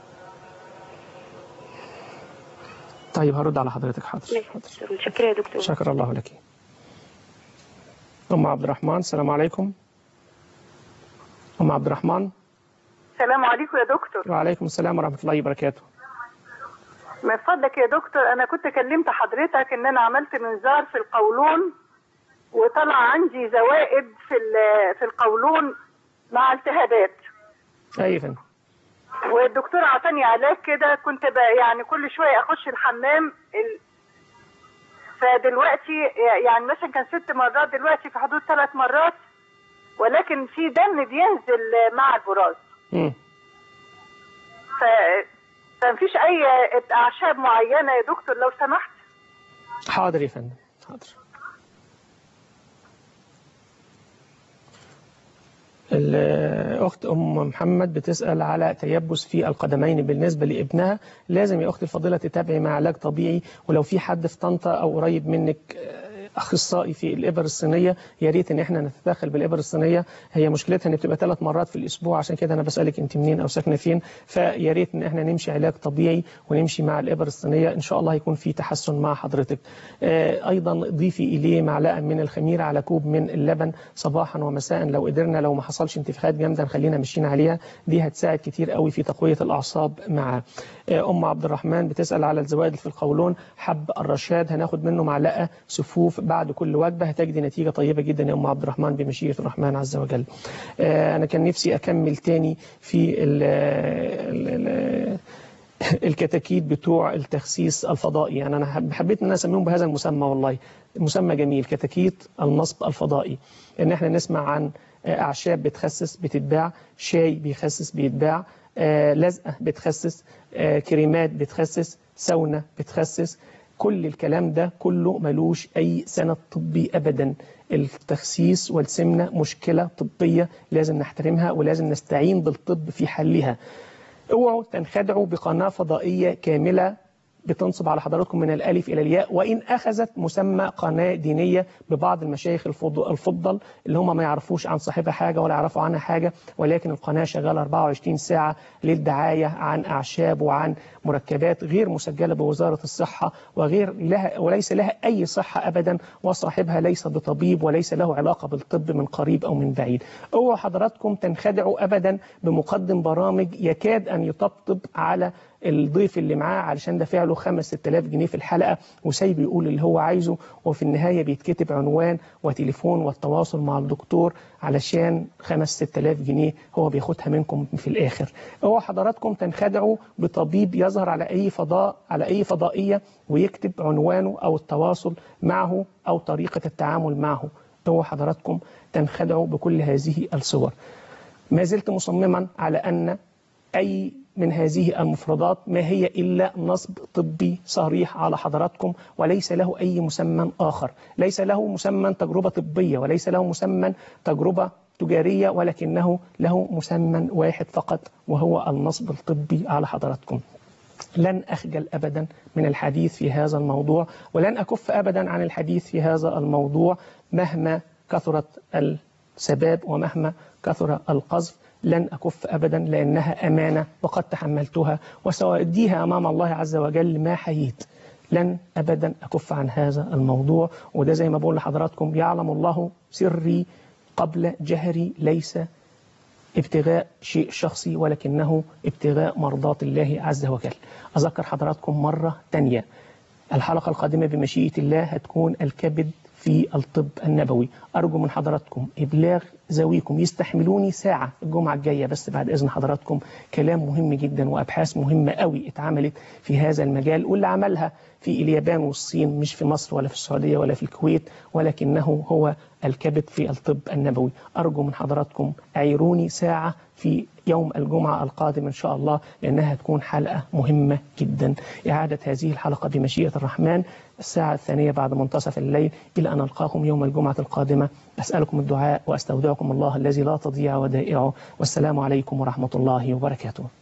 طيب هرد على حضرتك حاضر ماشي متشكره يا دكتور شكر الله لك ام عبد الرحمن السلام عليكم ام عبد الرحمن السلام عليكم يا دكتور وعليكم السلام ورحمه الله وبركاته من فضلك يا دكتور انا كنت كلمت حضرتك ان انا عملت منظار في القولون وطلع عندي زوائد في ال- في القولون مع التهابات اي فندم والدكتور عطاني علاج كده كنت بقى يعني كل شويه اخش الحمام ال... فدلوقتي يعني مثلا كان ست مرات دلوقتي في حدود ثلاث مرات ولكن في دم بينزل مع البراز مم. ف فمفيش اي اعشاب معينه يا دكتور لو سمحت حاضر يا فندم حاضر الأخت أم محمد بتسأل على تيبس في القدمين بالنسبة لابنها لازم يا أختي الفضيلة تتابعي مع علاج طبيعي ولو في حد في طنطا أو قريب منك آه، اخصائي في الابر الصينيه يا ريت ان احنا نتدخل بالابر الصينيه هي مشكلتها ان بتبقى ثلاث مرات في الاسبوع عشان كده انا بسالك انت منين او ساكنه فين فيا ريت ان احنا نمشي علاج طبيعي ونمشي مع الابر الصينيه ان شاء الله هيكون في تحسن مع حضرتك آه، ايضا ضيفي اليه معلقه من الخميره على كوب من اللبن صباحا ومساء لو قدرنا لو ما حصلش انتفاخات جامده نخلينا ماشيين عليها دي هتساعد كتير قوي في تقويه الاعصاب معاه آه، ام عبد الرحمن بتسال على الزوائد في القولون حب الرشاد هناخد منه معلقه سفوف بعد كل وجبه هتجدي نتيجه طيبه جدا يا ام عبد الرحمن بمشيئه الرحمن عز وجل آه، انا كان نفسي اكمل تاني في ال ال ال الكتاكيت بتوع التخسيس الفضائي يعني انا حب- حبيت ان انا اسميهم بهذا المسمى والله مسمى جميل كتاكيت النصب الفضائي ان احنا نسمع عن آه، اعشاب بتخسس بتتباع شاي بيخسس بيتباع آه، لزقه بتخسس آه، كريمات بتخسس ساونا بتخسس كل الكلام ده كله ملوش أي سند طبي أبدا التخسيس والسمنة مشكلة طبية لازم نحترمها ولازم نستعين بالطب في حلها اوعوا تنخدعوا بقناة فضائية كاملة بتنصب على حضراتكم من الألف إلى الياء وإن أخذت مسمى قناة دينية ببعض المشايخ الفض- الفضل اللي هم ما يعرفوش عن صاحبها حاجة ولا يعرفوا عنها حاجة ولكن القناة شغالة 24 ساعة للدعاية عن أعشاب وعن مركبات غير مسجلة بوزارة الصحة وغير لها وليس لها أي صحة أبدا وصاحبها ليس بطبيب وليس له علاقة بالطب من قريب أو من بعيد اوعوا حضراتكم تنخدعوا أبدا بمقدم برامج يكاد أن يطبطب على الضيف اللي معاه علشان دافع له 5 6000 جنيه في الحلقه وسايب يقول اللي هو عايزه وفي النهايه بيتكتب عنوان وتليفون والتواصل مع الدكتور علشان 5 6000 جنيه هو بياخدها منكم في الاخر. اوعوا حضراتكم تنخدعوا بطبيب يظهر على اي فضاء على اي فضائيه ويكتب عنوانه او التواصل معه او طريقه التعامل معه. اوعوا حضراتكم تنخدعوا بكل هذه الصور. ما زلت مصمما على أن أي من هذه المفردات ما هي إلا نصب طبي صريح على حضراتكم وليس له أي مسمى آخر ليس له مسمى تجربة طبية وليس له مسمى تجربة تجارية ولكنه له مسمى واحد فقط وهو النصب الطبي على حضراتكم لن أخجل أبدا من الحديث في هذا الموضوع ولن أكف أبدا عن الحديث في هذا الموضوع مهما كثرت السباب ومهما كثر القذف لن أكف أبدا لأنها أمانة وقد تحملتها وسأؤديها أمام الله عز وجل ما حييت لن أبدا أكف عن هذا الموضوع وده زي ما بقول لحضراتكم يعلم الله سري قبل جهري ليس ابتغاء شيء شخصي ولكنه ابتغاء مرضات الله عز وجل أذكر حضراتكم مرة تانية الحلقة القادمة بمشيئة الله هتكون الكبد في الطب النبوي أرجو من حضراتكم إبلاغ ذويكم يستحملوني ساعة الجمعة الجاية بس بعد إذن حضراتكم كلام مهم جدا وأبحاث مهمة قوي اتعملت في هذا المجال واللي عملها في اليابان والصين مش في مصر ولا في السعودية ولا في الكويت ولكنه هو الكبد في الطب النبوي أرجو من حضراتكم أعيروني ساعة في يوم الجمعة القادم إن شاء الله لأنها تكون حلقة مهمة جدا إعادة هذه الحلقة بمشيئة الرحمن الساعة الثانية بعد منتصف الليل إلى أن ألقاكم يوم الجمعة القادمة أسألكم الدعاء وأستودعكم الله الذي لا تضيع ودائعه والسلام عليكم ورحمة الله وبركاته